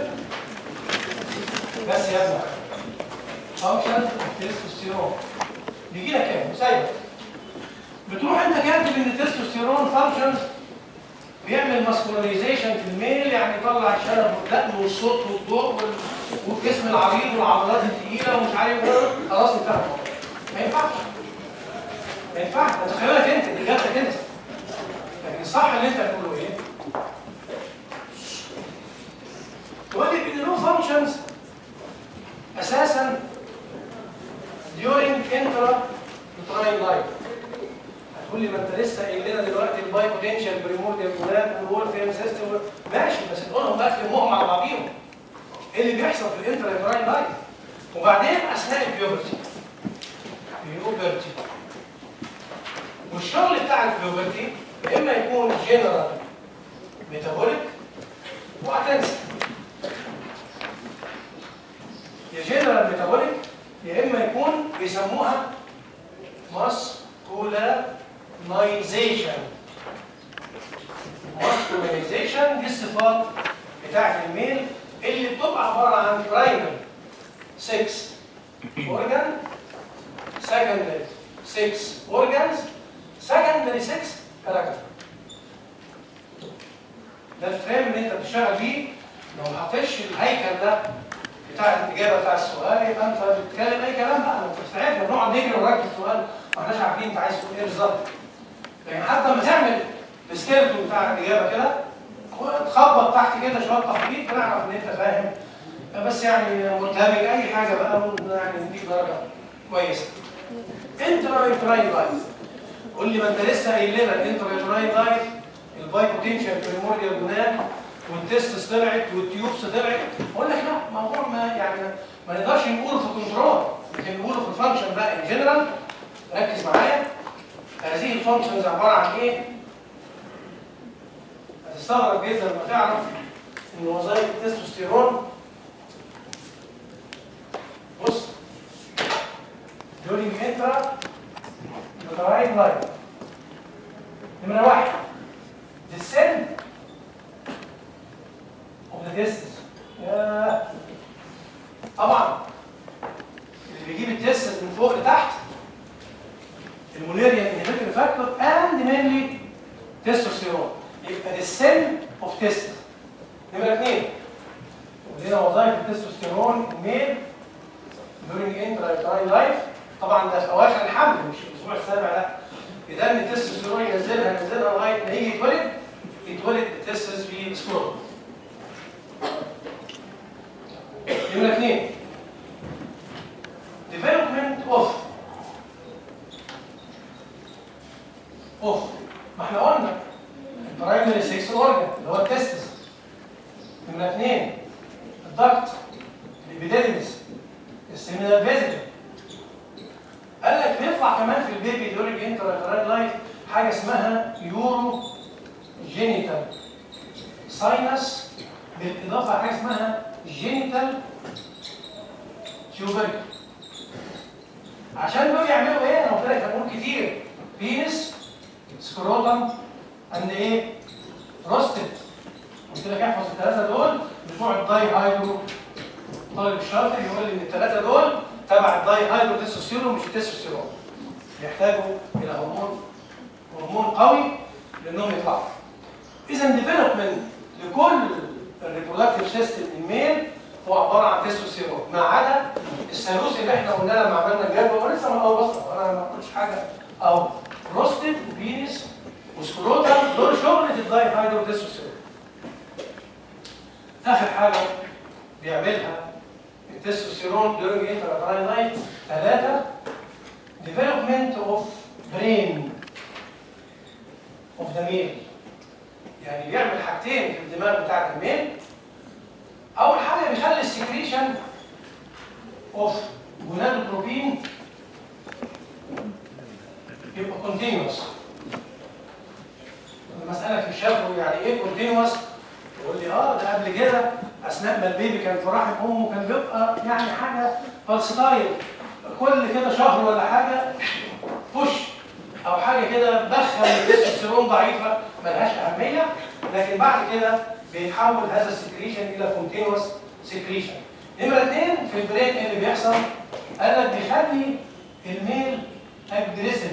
بس يا ابني فانكشن التستوستيرون بيجي لك كام سايبك بتروح انت كاتب ان التستوستيرون فانكشنز بيعمل ماسكولاريزيشن في الميل يعني يطلع الشنب والدقن والصوت والضوء وال- والجسم العريض والعضلات الثقيله ومش عارف ايه خلاص انتهى الموضوع. ما ينفعش ما ينفعش ده تخيلك انت دي اجابتك انت لكن الصح اللي انت هتقوله ايه؟ تقول لي ان له فانكشنز اساسا during انترا يوتراين لايف هتقول لي ما انت لسه قايل لنا دلوقتي الباي بوتنشال بريمورديال جوناد والولفيم سيستم ماشي بس تقولهم اكل امهم مع بعضيهم ايه اللي بيحصل في الانترا يوتراين لايف وبعدين اثناء البيوبرتي بيوبرتي والشغل بتاع البيوبرتي يا اما يكون جنرال ميتابوليك وهتنسى يا جنرال ميتابوليك يا اما يكون بيسموها ماسكولاريزيشن ماسكولاريزيشن دي الصفات بتاعت الميل اللي بتبقى عباره عن برايمري 6 اورجان secondary 6 organs secondary 6 character ده الفريم اللي انت بتشتغل بيه لو ما حطيتش الهيكل ده بتاع الاجابه بتاع السؤال يبقى انت بتتكلم اي كلام بقى ما بتستعد بنقعد نجري وراك في السؤال ما احناش عارفين انت عايز تقول ايه بالظبط لكن حتى لما تعمل السكيلتون بتاع الاجابه كده تخبط تحت كده شويه تخبيط بنعرف ان انت فاهم بس يعني مندمج اي حاجه بقى يعني نديك درجه كويسه انترا يوتراين لايف قول لي ما انت لسه قايل لنا الانترا يوتراين لايف الباي بوتنشال بريموريال جوناد والتستس طلعت والتيوبس طلعت اقول لك لا موضوع ما يعني ما نقدرش نقوله في الكنترول لكن نقوله في الفانكشن بقى ان جنرال ركز معايا هذه الفانكشنز عباره عن ايه؟ هتستغرب جدا لما تعرف ان وظائف التستوستيرون بص during intra uterine life نمرة واحد descent of the testes ياه. طبعا اللي بيجيب التستس من فوق لتحت الموليريا انهبيتوري فاكتور اند مينلي تستوستيرون يبقى descent of testes نمرة اثنين ولينا وظائف التستوستيرون الميل during intrauterine life طبعا ده في اواخر الحمل مش في الاسبوع السابع لا اذا التستوستيرون ينزلها ينزلها لغايه ما يجي يتولد يتولد التستس في سكرول نمرة اثنين development of of ما احنا قلنا البرايمري 6 اورجن اللي هو التستس نمرة اثنين الضغط الابيديدمس السيمينال فيزيتور قال لك بيطلع كمان في البيبي دوريج انترا لايف حاجه اسمها يورو جينيتال ساينس بالاضافه لحاجه اسمها جينيتال تيوبرك عشان دول يعملوا ايه؟ انا قلت لك هنقول كتير بينس سكروتم اند ايه؟ روستد قلت لك احفظ الثلاثه دول بتوع الداي هايدرو طالب الشاطر يقول لي ان الثلاثه دول تبع الداي هايدرو تستوستيرون مش التستوستيرون يحتاجوا الى هرمون هرمون قوي لانهم يطلعوا اذا ديفلوبمنت لكل الريبرودكتيف سيستم الميل هو عباره عن تستوستيرون ما عدا الثالوث اللي احنا قلنا لما عملنا الجدول ولسه ما هو بصر انا ما قلتش حاجه او روستد وبينس وسكروتال دول شغله الداي هايدرو تستوستيرون اخر حاجه بيعملها التستوستيرون during intrauterine life ثلاثة development of brain of the male يعني بيعمل حاجتين في الدماغ بتاعت الميل أول حاجة بيخلي السكريشن of gonadotropin يبقى continuous لما اسالك في الشفوي يعني ايه continuous يقول لي اه ده قبل كده اثناء ما البيبي كان في رحم امه كان بيبقى يعني حاجه فالستايل كل كده شهر ولا حاجه بوش او حاجه كده بخل التستوستيرون ضعيفه ملهاش اهميه لكن بعد كده بيتحول هذا السكريشن الى كونتينوس سكريشن نمره اثنين في البرين اللي بيحصل قال لك بيخلي الميل اجريسيف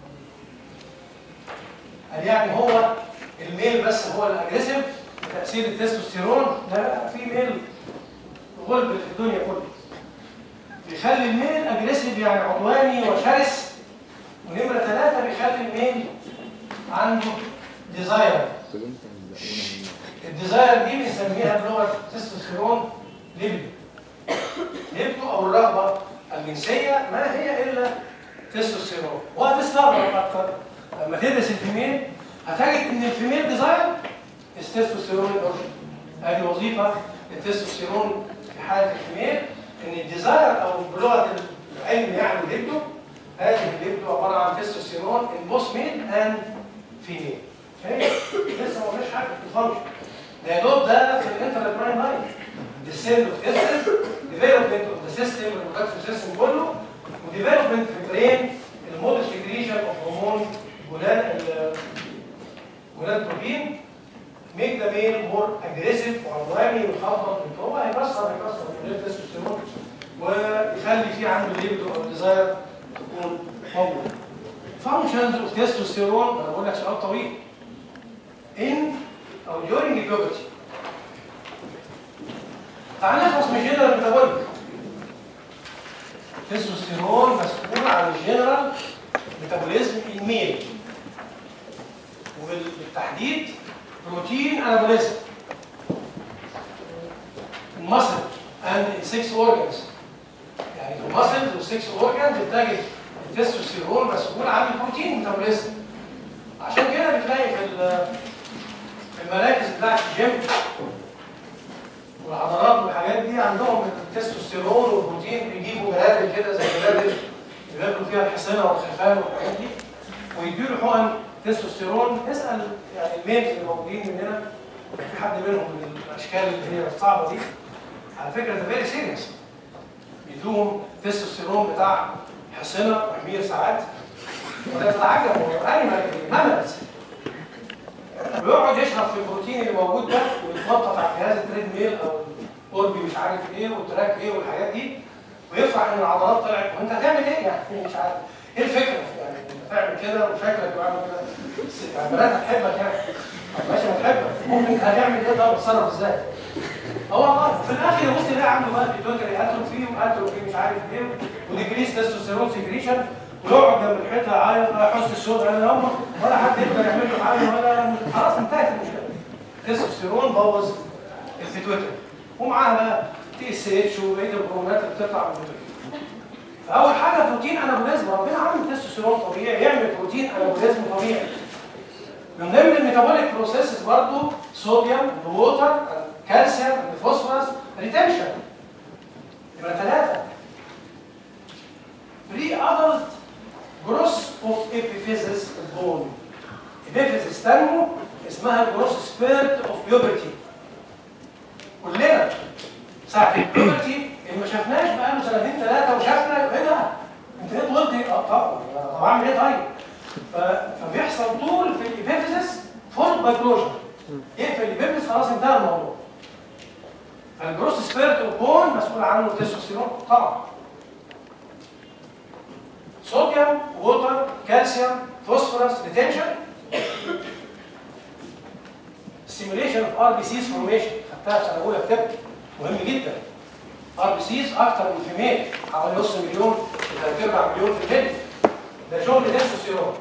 قال يعني هو الميل بس هو الاجريسيف تأثير التستوستيرون ده في ميل غلب في الدنيا كلها بيخلي الميل اجريسيف يعني عدواني وشرس ونمرة ثلاثة بيخلي الميل عنده ديزاير الديزاير دي بنسميها بلغة التستوستيرون ليبدو ليبدو أو الرغبة الجنسية ما هي الا تستوستيرون وهتستغرب اكتر لما تدرس الفيميل هتجد ان الفيميل ديزاين تستوستيرون الاورجن هذه وظيفه التستوستيرون في حاله الفيميل ان الديزاير او بلغه العلم يعني الليبدو هذه الليبدو عباره عن تستوستيرون ان بوث ميل اند فيميل فهي لسه ما فيش حاجه في الفانكشن ده يا دوب ده في الانتر براين لاين descent of essence development of the system reproductive system كله وديفلوبمنت في البرين المودل سكريشن اوف هرمون جولان جولان بروتين make the male more aggressive وعدواني ويخبط هو هيكسر هيكسر التستوستيرون ويخلي في عنده ليبدو او ديزاير تكون موجوده. functions of testosterone انا بقول لك سؤال طويل in او during puberty تعال نخلص من الجنرال ميتابوليك التستوستيرون مسؤول عن الجنرال ميتابوليزم الميل وبالتحديد بروتين انابوليزم المسل اند 6 اورجانز يعني في المسل والسكس اورجانز بتجد التستوستيرون مسؤول عن البروتين ميتابوليزم عشان كده بتلاقي في ال- في المراكز بتاعت الجيم والعضلات والحاجات دي عندهم التستوستيرون والبروتين بيجيبوا جرادل كده زي جرادل بياكلوا فيها الحصانه والخرفان والحاجات دي ويدوا له حقن تستوستيرون اسال يعني الميلز اللي موجودين مننا في حد منهم من الاشكال اللي هي الصعبه دي على فكره ده فيري سيريس بيدوهم تستوستيرون بتاع حصنه وحمير ساعات وده تتعجب هو انيمال ماملز ويقعد يشرب في البروتين اللي موجود ده ويتنطط على جهاز التريد ميل او الاوربي مش عارف ايه والتراك ايه والحاجات دي ويفرح ان العضلات طلعت وانت هتعمل ايه يعني مش عارف ايه الفكره يعني انت تعمل كده وشكلك وعامل كده يعني بنات هتحبك يعني طب ماشي هتحبك ممكن هتعمل ايه ده وتتصرف ازاي؟ اه والله في الاخر يبص يلاقي عنده بقى بيتوتري اتروفي واتروفي مش عارف ايه وديكريس تستوستيرون سكريشن ويقعد جنب الحيطه يعيط اه حس الصوت انا ياما ولا حد يقدر يعمل له حاجه ولا خلاص انتهت المشكله التستوستيرون بوظ البيتوتري ومعاها بقى تي اس اتش وبقيه الهرمونات اللي بتطلع من البيتوتري فاول حاجه بروتين انابوليزم ربنا عامل تستوستيرون طبيعي يعمل بروتين انابوليزم طبيعي من ضمن الميتابوليك بروسيسز برضه صوديوم ووتر كالسيوم فوسفورس ريتنشن يبقى ثلاثه بري ادلت جروس اوف ابيفيزيس البون ابيفيزيس تنمو اسمها الجروس سبيرت اوف بيوبرتي كلنا ساعة البيوبرتي اللي ما شفناش بقاله سنتين ثلاثة وشافنا ايه ده؟ انت ليه طولت؟ اه طبعا طب اعمل ايه طيب؟ ف- فبيحصل طول في الابيفيزيس فولد باي كلوجر يقفل الابيفيزيس خلاص انتهى الموضوع فالجروس سبيرت اوف بون مسؤول عنه التستوستيرون طبعا صوديوم ووتر كالسيوم فوسفورس ريتنشن ستيميوليشن اوف ار بي سيز فورميشن خدتها في سنه اولى كتبت مهم جدا ار بي سيز اكتر من فيميل حوالي نص مليون ثلاث ارباع مليون في الميل ده شغل تستوستيرون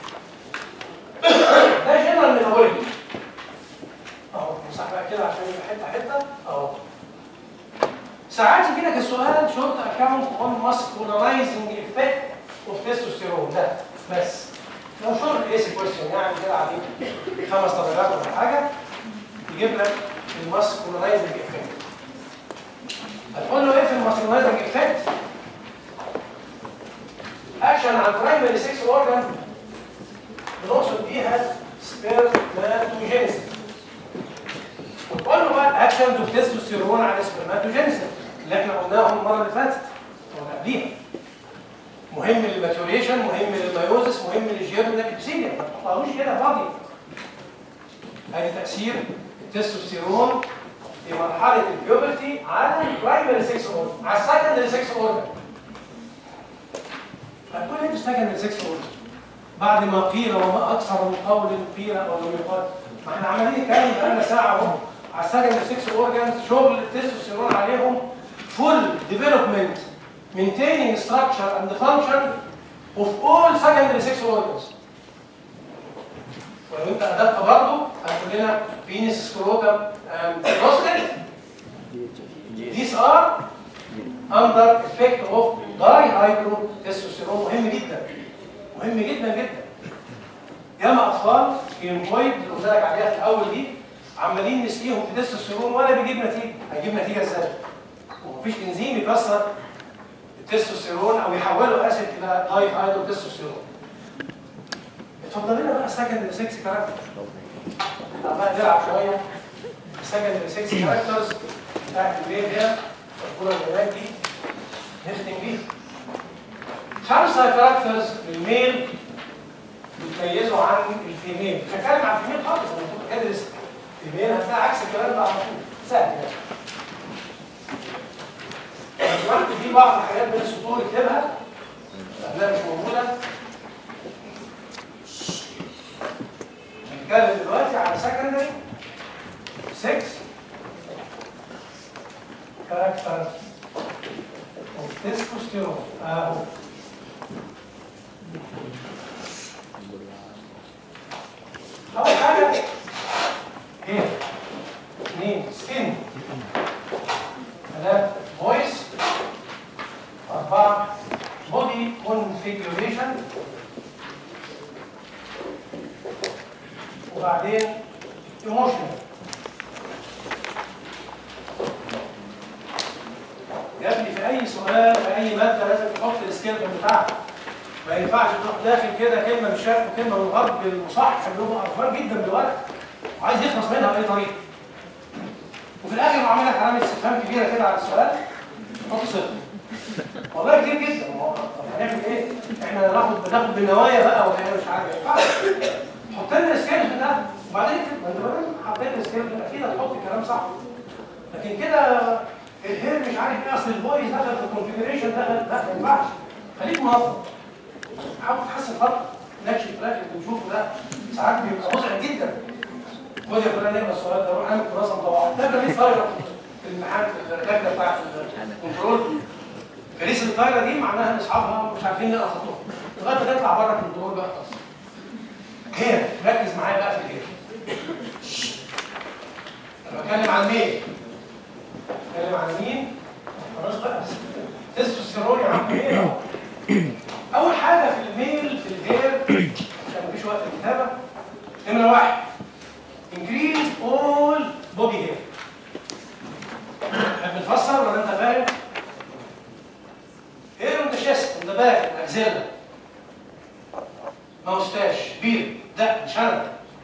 ده جنرال ميتابوليك اهو نمسح بقى كده عشان يبقى حته حته اهو ساعات يجي لك السؤال شورت اكاونت اون ماسكولارايزنج افكت اوف تستوستيرون ده بس لو شورت ايسي كويستشن يعني كده عليه خمس درجات ولا حاجه يجيب لك الماسكولارايزنج افكت هتقول له ايه في الماسكولارايزنج افكت؟ اكشن على البرايمري 6 اورجان بنقصد بيها سبيرماتوجينيسيس وتقول له بقى الاكشنز اوف تستوستيرون على السبرماتوجينيسيس اللي احنا قلناهم المره اللي فاتت ولا قبليها مهم للماتوريشن مهم للميوزس مهم للجيرمينال ما تحطهوش كده فاضي ادي تاثير التستوستيرون في مرحله البيوبرتي على البرايمري 6 اورجان على السكندري 6 اورجان هتقول ايه السكندري 6 اورجان بعد ما قيل وما اكثر من قول قيل او لم يقال ما احنا عمالين نتكلم بقالنا ساعه اهو على السكندري 6 اورجانز شغل التستوستيرون عليهم full development maintaining structure and function of all secondary 6 organs ولو انت ادبت برضه هتقول لنا penis scrotum and prostate these are under effect of dihydrogenase هايدرو تستوستيرون مهم جدا مهم جدا جدا ياما اطفال ينكويد اللي قلت لك عليها في الاول دي عمالين نسقيهم في تستوستيرون ولا بيجيب نتيجه هيجيب نتيجه ازاي؟ ومفيش انزيم يكسر التستوستيرون او يحوله اسيد الى داي هايدرو تستوستيرون اتفضل لنا بقى سكندري 6 كاركتر بقى نلعب شويه سكندري 6 كاركترز بتاعت البيت هنا الكوره اللي هناك دي نختم بيها خمسه كاركترز للميل بتميزوا عن الفيميل مش هتكلم عن الفيميل خالص لما كنت بدرس الفيميل هتلاقي عكس الكلام ده على طول سهل يعني دلوقتي في بعض الحاجات بين السطور اكتبها لانها مش موجوده هنتكلم دلوقتي على سكندري 6 كاركتر اوف تستوستيرون اهو اول حاجه هي اثنين سكين ثلاثة فويس أربعة بودي كونفيجريشن وبعدين ايموشنال يا ابني في أي سؤال في أي مادة لازم تحط السكيلتون بتاعها ما ينفعش تروح داخل كده كلمة من الشرق وكلمة من الغرب المصحح اللي هو أرفان جدا بالورق وعايز يخلص منها بأي طريقة وفي الاخر لو عامل لك علامه استفهام كبيره كده على السؤال حط صفر والله كتير جدا ما هو طب هنعمل ايه؟ احنا ناخد بناخد بالنوايا بقى ولا مش عارف ايه حط لنا السكيلتون ده وبعدين اكتب ما انت ما دام حطيت السكيلتون اكيد هتحط الكلام صح لكن كده الهير مش عارف ايه اصل الفويس دخل في الكونفيجريشن دخل لا ما ينفعش خليك منظم حاول تحسن خطك نكشف في الاخر اللي بنشوفه ده ساعات بيبقى مزعج جدا خد يا فلان اقرا السؤال ده روح اعمل كراسه مطوعه ده ليه طايره في الامتحان في اللجنه بتاعت الكنترول كريس الطايره دي معناها ان اصحابها مش عارفين نقرا خطوه لغايه ما تطلع بره الكنترول بقى خلاص هير ركز معايا بقى في الهير انا بتكلم عن مين؟ بتكلم عن مين؟ خلاص بقى تستوستيرون يا عم ايه اول حاجه في الميل في الهير عشان مفيش وقت الكتابه نمره واحد increase all body hair احنا بنفسر ولا انت فاهم؟ hair on the chest on the back axilla ماوستاش بير ده شنب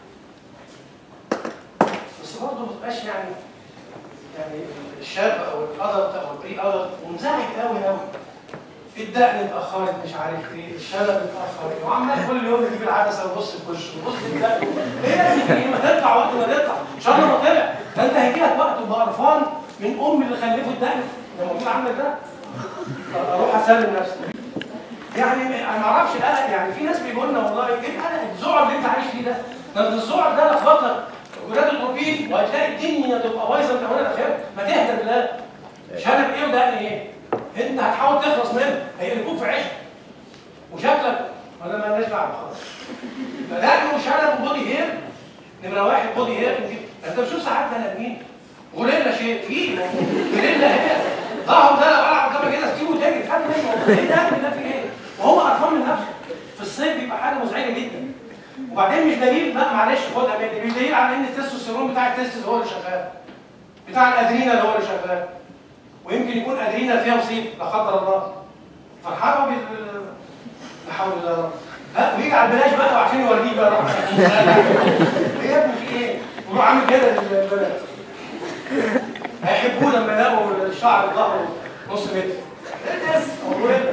بس برضه ما تبقاش يعني يعني الشاب او الادلت او البري ادلت منزعج قوي قوي الدقن اتاخرت مش عارف ايه الشنب اتاخر وعمال كل يوم يجيب العدسه ويبص في وشه ويبص في الدقن ايه يا ابني ايه ما تطلع وقت ما تطلع ان شاء الله ما طلع ده انت هيجي لك وقت وتبقى قرفان من ام اللي خلفه الدقن لما موجود عندك ده اروح اسلم نفسي يعني انا ما اعرفش القلق يعني في ناس بيقولوا لنا والله ايه القلق الذعر اللي انت عايش فيه ده ده انت الذعر ده لخبط لك ولاد التروبين وهتلاقي الدنيا تبقى بايظه انت وانا الاخير ما تهدى بالله شنب ايه ودقن ايه انت هتحاول تخلص منه هيقلبوك في عيشك وشكلك ولا ما لناش دعوه خلاص فدقن وشنب وبودي هير نمره واحد بودي هير انت بتشوف ساعات بني ادمين غوريلا شيء في غوريلا هي ظهره ده لو قلع قدامك كده ستيبه تاني خد منه ايه ده ده في ايه؟ وهو قرفان من نفسه في الصيف بيبقى حاجه مزعجه جدا وبعدين مش دليل بقى معلش خدها مني مش دليل على ان التستوستيرون بتاع التستس هو اللي شغال بتاع الادرينال هو اللي شغال ويمكن يكون ادرينال فيها مصيبه لا قدر الله فرحانه بال لا حول الله يا رب ها ويجي على البلاش بقى وعشان يوريه بقى روح ايه يا ابني في ايه؟ ويروح عامل كده للبنات هيحبوه لما يلاقوا الشعر ظهره نص متر ايه ده؟ هو ايه؟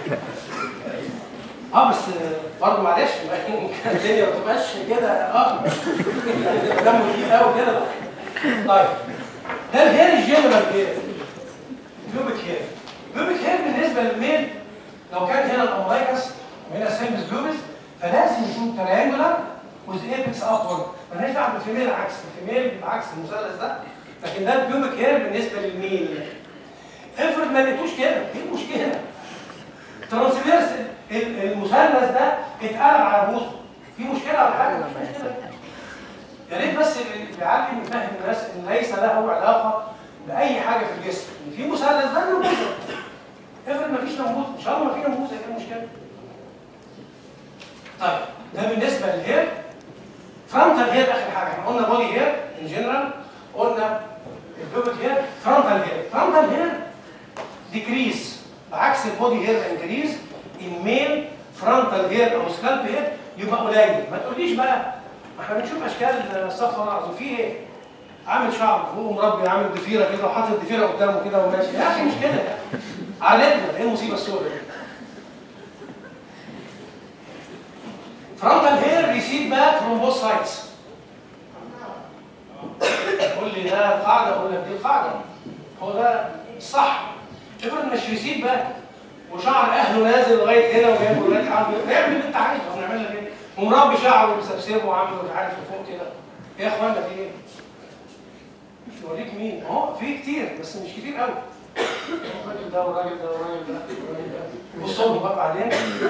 اه بس برضه معلش الدنيا ما تبقاش كده اه دمه تقيل قوي كده بقى طيب ده الهير الجنرال هير بيوبك هير بيوبك هير بالنسبه للميل لو كان هنا الامريكس وهنا سيمبس بيوبس فلازم يكون تريانجولار وذ ايبكس ابورد مالناش دعوه بالفيميل عكس الفيميل عكس المثلث ده لكن ده البيوبك هير بالنسبه للميل افرض ما لقيتوش كده ايه المشكله؟ ترانسفيرس المثلث ده اتقلب على بوزه في مشكله ولا حاجه مش مشكله يا ريت بس اللي بيعلم يفهم الناس ان ليس له علاقه باي حاجه في الجسم ان في مثلث ده له بوزه افرض ما فيش نموذج ان شاء الله ما في نموذج ايه المشكله طيب ده بالنسبه للهير فرونتال هير اخر حاجه احنا قلنا بودي هير ان جنرال قلنا البيبك هير فرونتال هير فرونتال هير ديكريز بعكس البودي هير انكريز الميل فرونتال هير او سكالب هير يبقى قليل ما تقوليش بقى ما احنا بنشوف اشكال استغفر الله العظيم في ايه؟ عامل شعر فوق مربي عامل ضفيره كده وحاطط ضفيره قدامه كده وماشي يا اخي مش كده عالجنا ايه المصيبه السوداء دي؟ frontal hair recede back from both sides قول لي ده القاعده اقول لك دي القاعده هو ده الصح افرض مش ريسيد باك وشعر اهله نازل لغايه هنا وجايب ولاد حرب اعمل اللي انت عايزه احنا نعمل لك ايه ومربي شعره ومسبسبه وعامله مش عارف فوق كده ايه يا اخوانا في ايه؟ مش بوريك مين اهو في كتير بس مش كتير قوي الراجل ده والراجل ده والراجل ده والراجل ده بصوا لهم بقى بعدين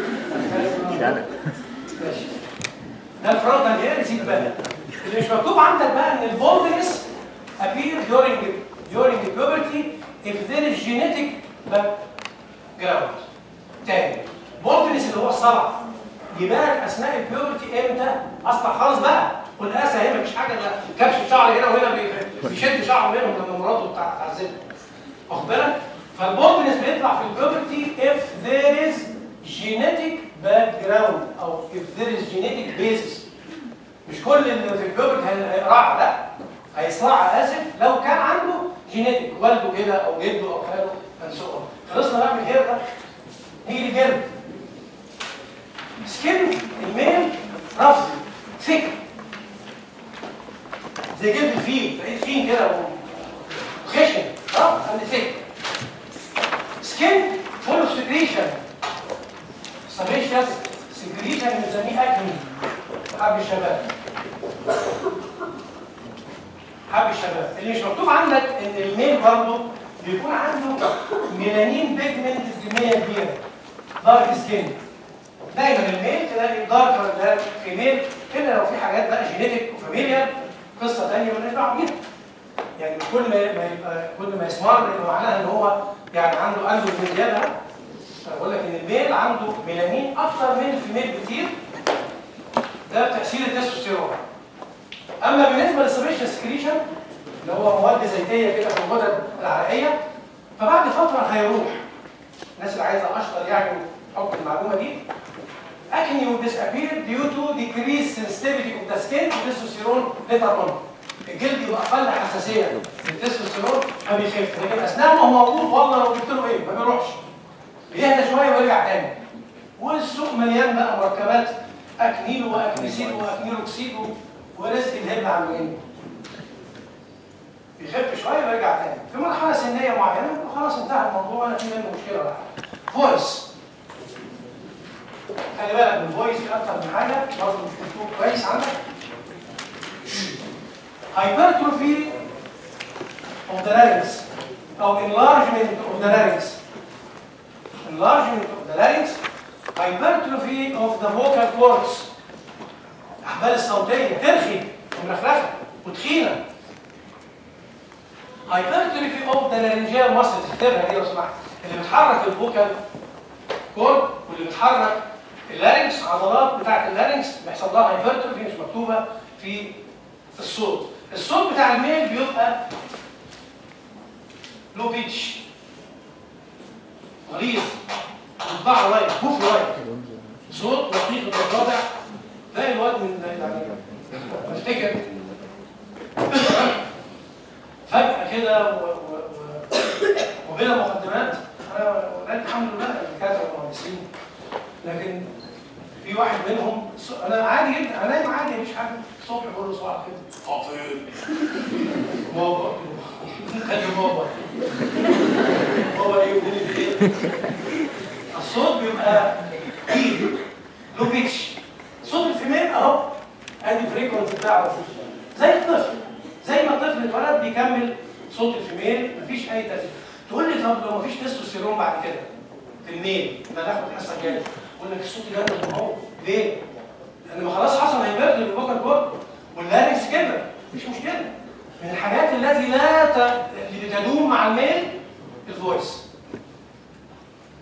ماشي ده الفرونتال هير يسيب بقى اللي مش مكتوب عندك بقى ان البولدنس appear during during puberty if there is genetic background تاني بولدنس اللي هو الصلع يبان اثناء البيوبرتي امتى؟ اصلع خالص بقى والقاسه هي مفيش حاجه ده كبش شعر هنا وهنا بي- بيشد شعره منهم لما مراته بتاع- تعذبه واخد بالك؟ فالبولدنس بيطلع في البيوبرتي if there is genetic background او if there is genetic basis مش كل اللي في البيوبرتي هيقرع لا هيصرع اسف لو كان عنده جينيتك والده كده او جده او خاله and so on خلصنا بقى من الهير ده نيجي للجلد سكين الميل رف ثيك زي جلد الفيل تلاقيه فين كده وخشن رف اند ثيك سكين فول اوف سكريشن سبيشيس سكريشن بنسميه اكني حب الشباب حب الشباب اللي مش مكتوب عندك ان الميل برضه بيكون عنده ميلانين بيجمنت كميه كبيره دارك سكين دايما الميل تلاقي دارك ده في ميل الا لو في حاجات بقى جينيتك وفاميليال قصه ثانيه مالناش دعوه بيها يعني مش كل ما ما يبقى كل ما يسمر يبقى معناها ان هو يعني عنده عنده زياده انا بقول لك ان الميل عنده ميلانين اكتر من الفيميل بكتير ده بتاثير التستوستيرون اما بالنسبه للسبيشال سكريشن اللي هو مواد زيتيه كده في الغدد العرقيه فبعد فتره هيروح الناس اللي عايزه اشطر يعني حب المعلومه دي acne will disappear due to decreased sensitivity of the skin to testosterone later on الجلد يبقى اقل حساسيه للتستوستيرون فبيخف لكن اثناء ما هو موجود والله لو جبت له ايه ما بيروحش بيهدى شويه ويرجع تاني والسوق مليان بقى مركبات اكنيل واكنيسيد واكنيروكسيد ورزق الهبل عاملين بيخف شويه ويرجع تاني في مرحله سنيه معينه وخلاص انتهى الموضوع ولا في منه مشكله ولا حاجه فويس خلي بالك من الفويس في اكتر من حاجه برضه مش مكتوب كويس عندك hypertrophy of the larynx او enlargement of the larynx enlargement of the larynx hypertrophy of the vocal cords الاحبال الصوتيه ترخي ومرخرخه وتخينه hypertrophy of the laryngeal muscles اكتبها دي لو سمحت اللي بتحرك الفوكال كورد واللي بتحرك اللارynx عضلات بتاعه اللارynx بيحصل لها هايبرتروفي مش مكتوبه في الصوت الصوت بتاع الميل بيبقى لو بيتش غليظ مطبعه لايت بوف لايت صوت لطيف متواضع تلاقي الواد من يعني بفتكر فجأة كده و... و... و... وبلا مقدمات انا ولاد الحمد لله الدكاتره والمهندسين لكن في واحد منهم انا عادي جدا انا نايم عادي مفيش حاجه الصبح بقول له صباح كده خطير بابا خلي بابا بابا ايه ودني في ايه الصوت بيبقى ايد له بيتش صوت الفيميل اهو ادي فريكونسي بتاعه زي الطفل زي ما الطفل اتولد بيكمل صوت الفيميل مفيش اي تاثير تقول لي طب لو مفيش تستوستيرون بعد كده في الميل ده ناخد الحصه الجايه يقول لك الصوت جامد اهو ليه؟ لان ما خلاص حصل هيبرد للبوكال كورد واللارنكس كده مش مشكله من الحاجات التي لا ت... اللي بتدوم مع الميل الفويس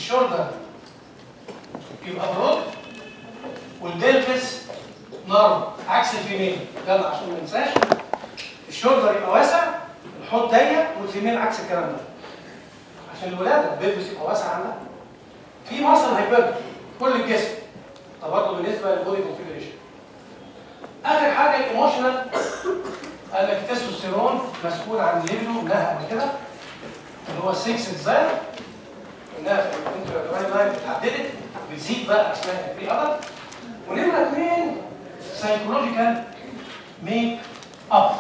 الشولدر يبقى برود والبلفس نارم عكس الفيميل يلا عشان ما ننساش الشولدر يبقى واسع الحوض ضيق والفيميل عكس الكلام ده عشان الولاده البلفس يبقى واسع عندها في مصل هيبقى كل الجسم ده برضه بالنسبه للبودي كونفيجريشن اخر حاجه الايموشنال قال لك التستوستيرون مسؤول عن ليفله منها قبل كده اللي هو 6 اجزاء انها في الانترا لاين اتعدلت بتزيد بقى اسمها بري ادلت ونمره اثنين سايكولوجيكال ميك اب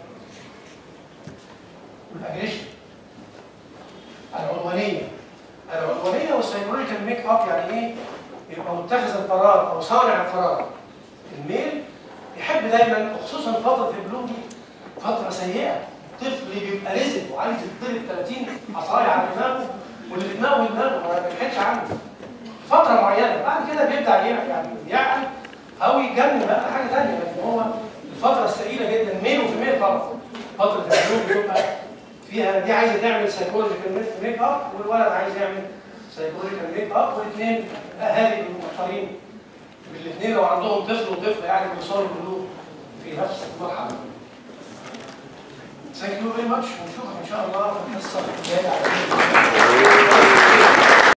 والاجريشن العدوانيه العدوانيه والسايكولوجيكال ميك اب يعني ايه؟ يبقى متخذ القرار او صانع القرار الميل يحب دايما وخصوصا فتره البلوغ دي فتره سيئه طفل بيبقى رزق وعايز يتضرب 30 عصايه على دماغه واللي في دماغه دماغه ما بيبحثش عنه فتره معينه بعد كده بيبدا يعني يعقل او يتجنن بقى حاجه ثانيه لكن هو الفتره الثقيله جدا ميل وفي ميل طبعا فتره البلوغ بتبقى فيها دي عايزه تعمل سايكولوجيكال ميك اب والولد عايز يعمل سايكولوجيكال ميك اب والاثنين اهالي محتارين بالاثنين لو عندهم طفل وطفل يعني بيوصلوا البلوغ في نفس المرحله. Thank you very much ونشوفك ان شاء الله في الحصه الجايه على خير.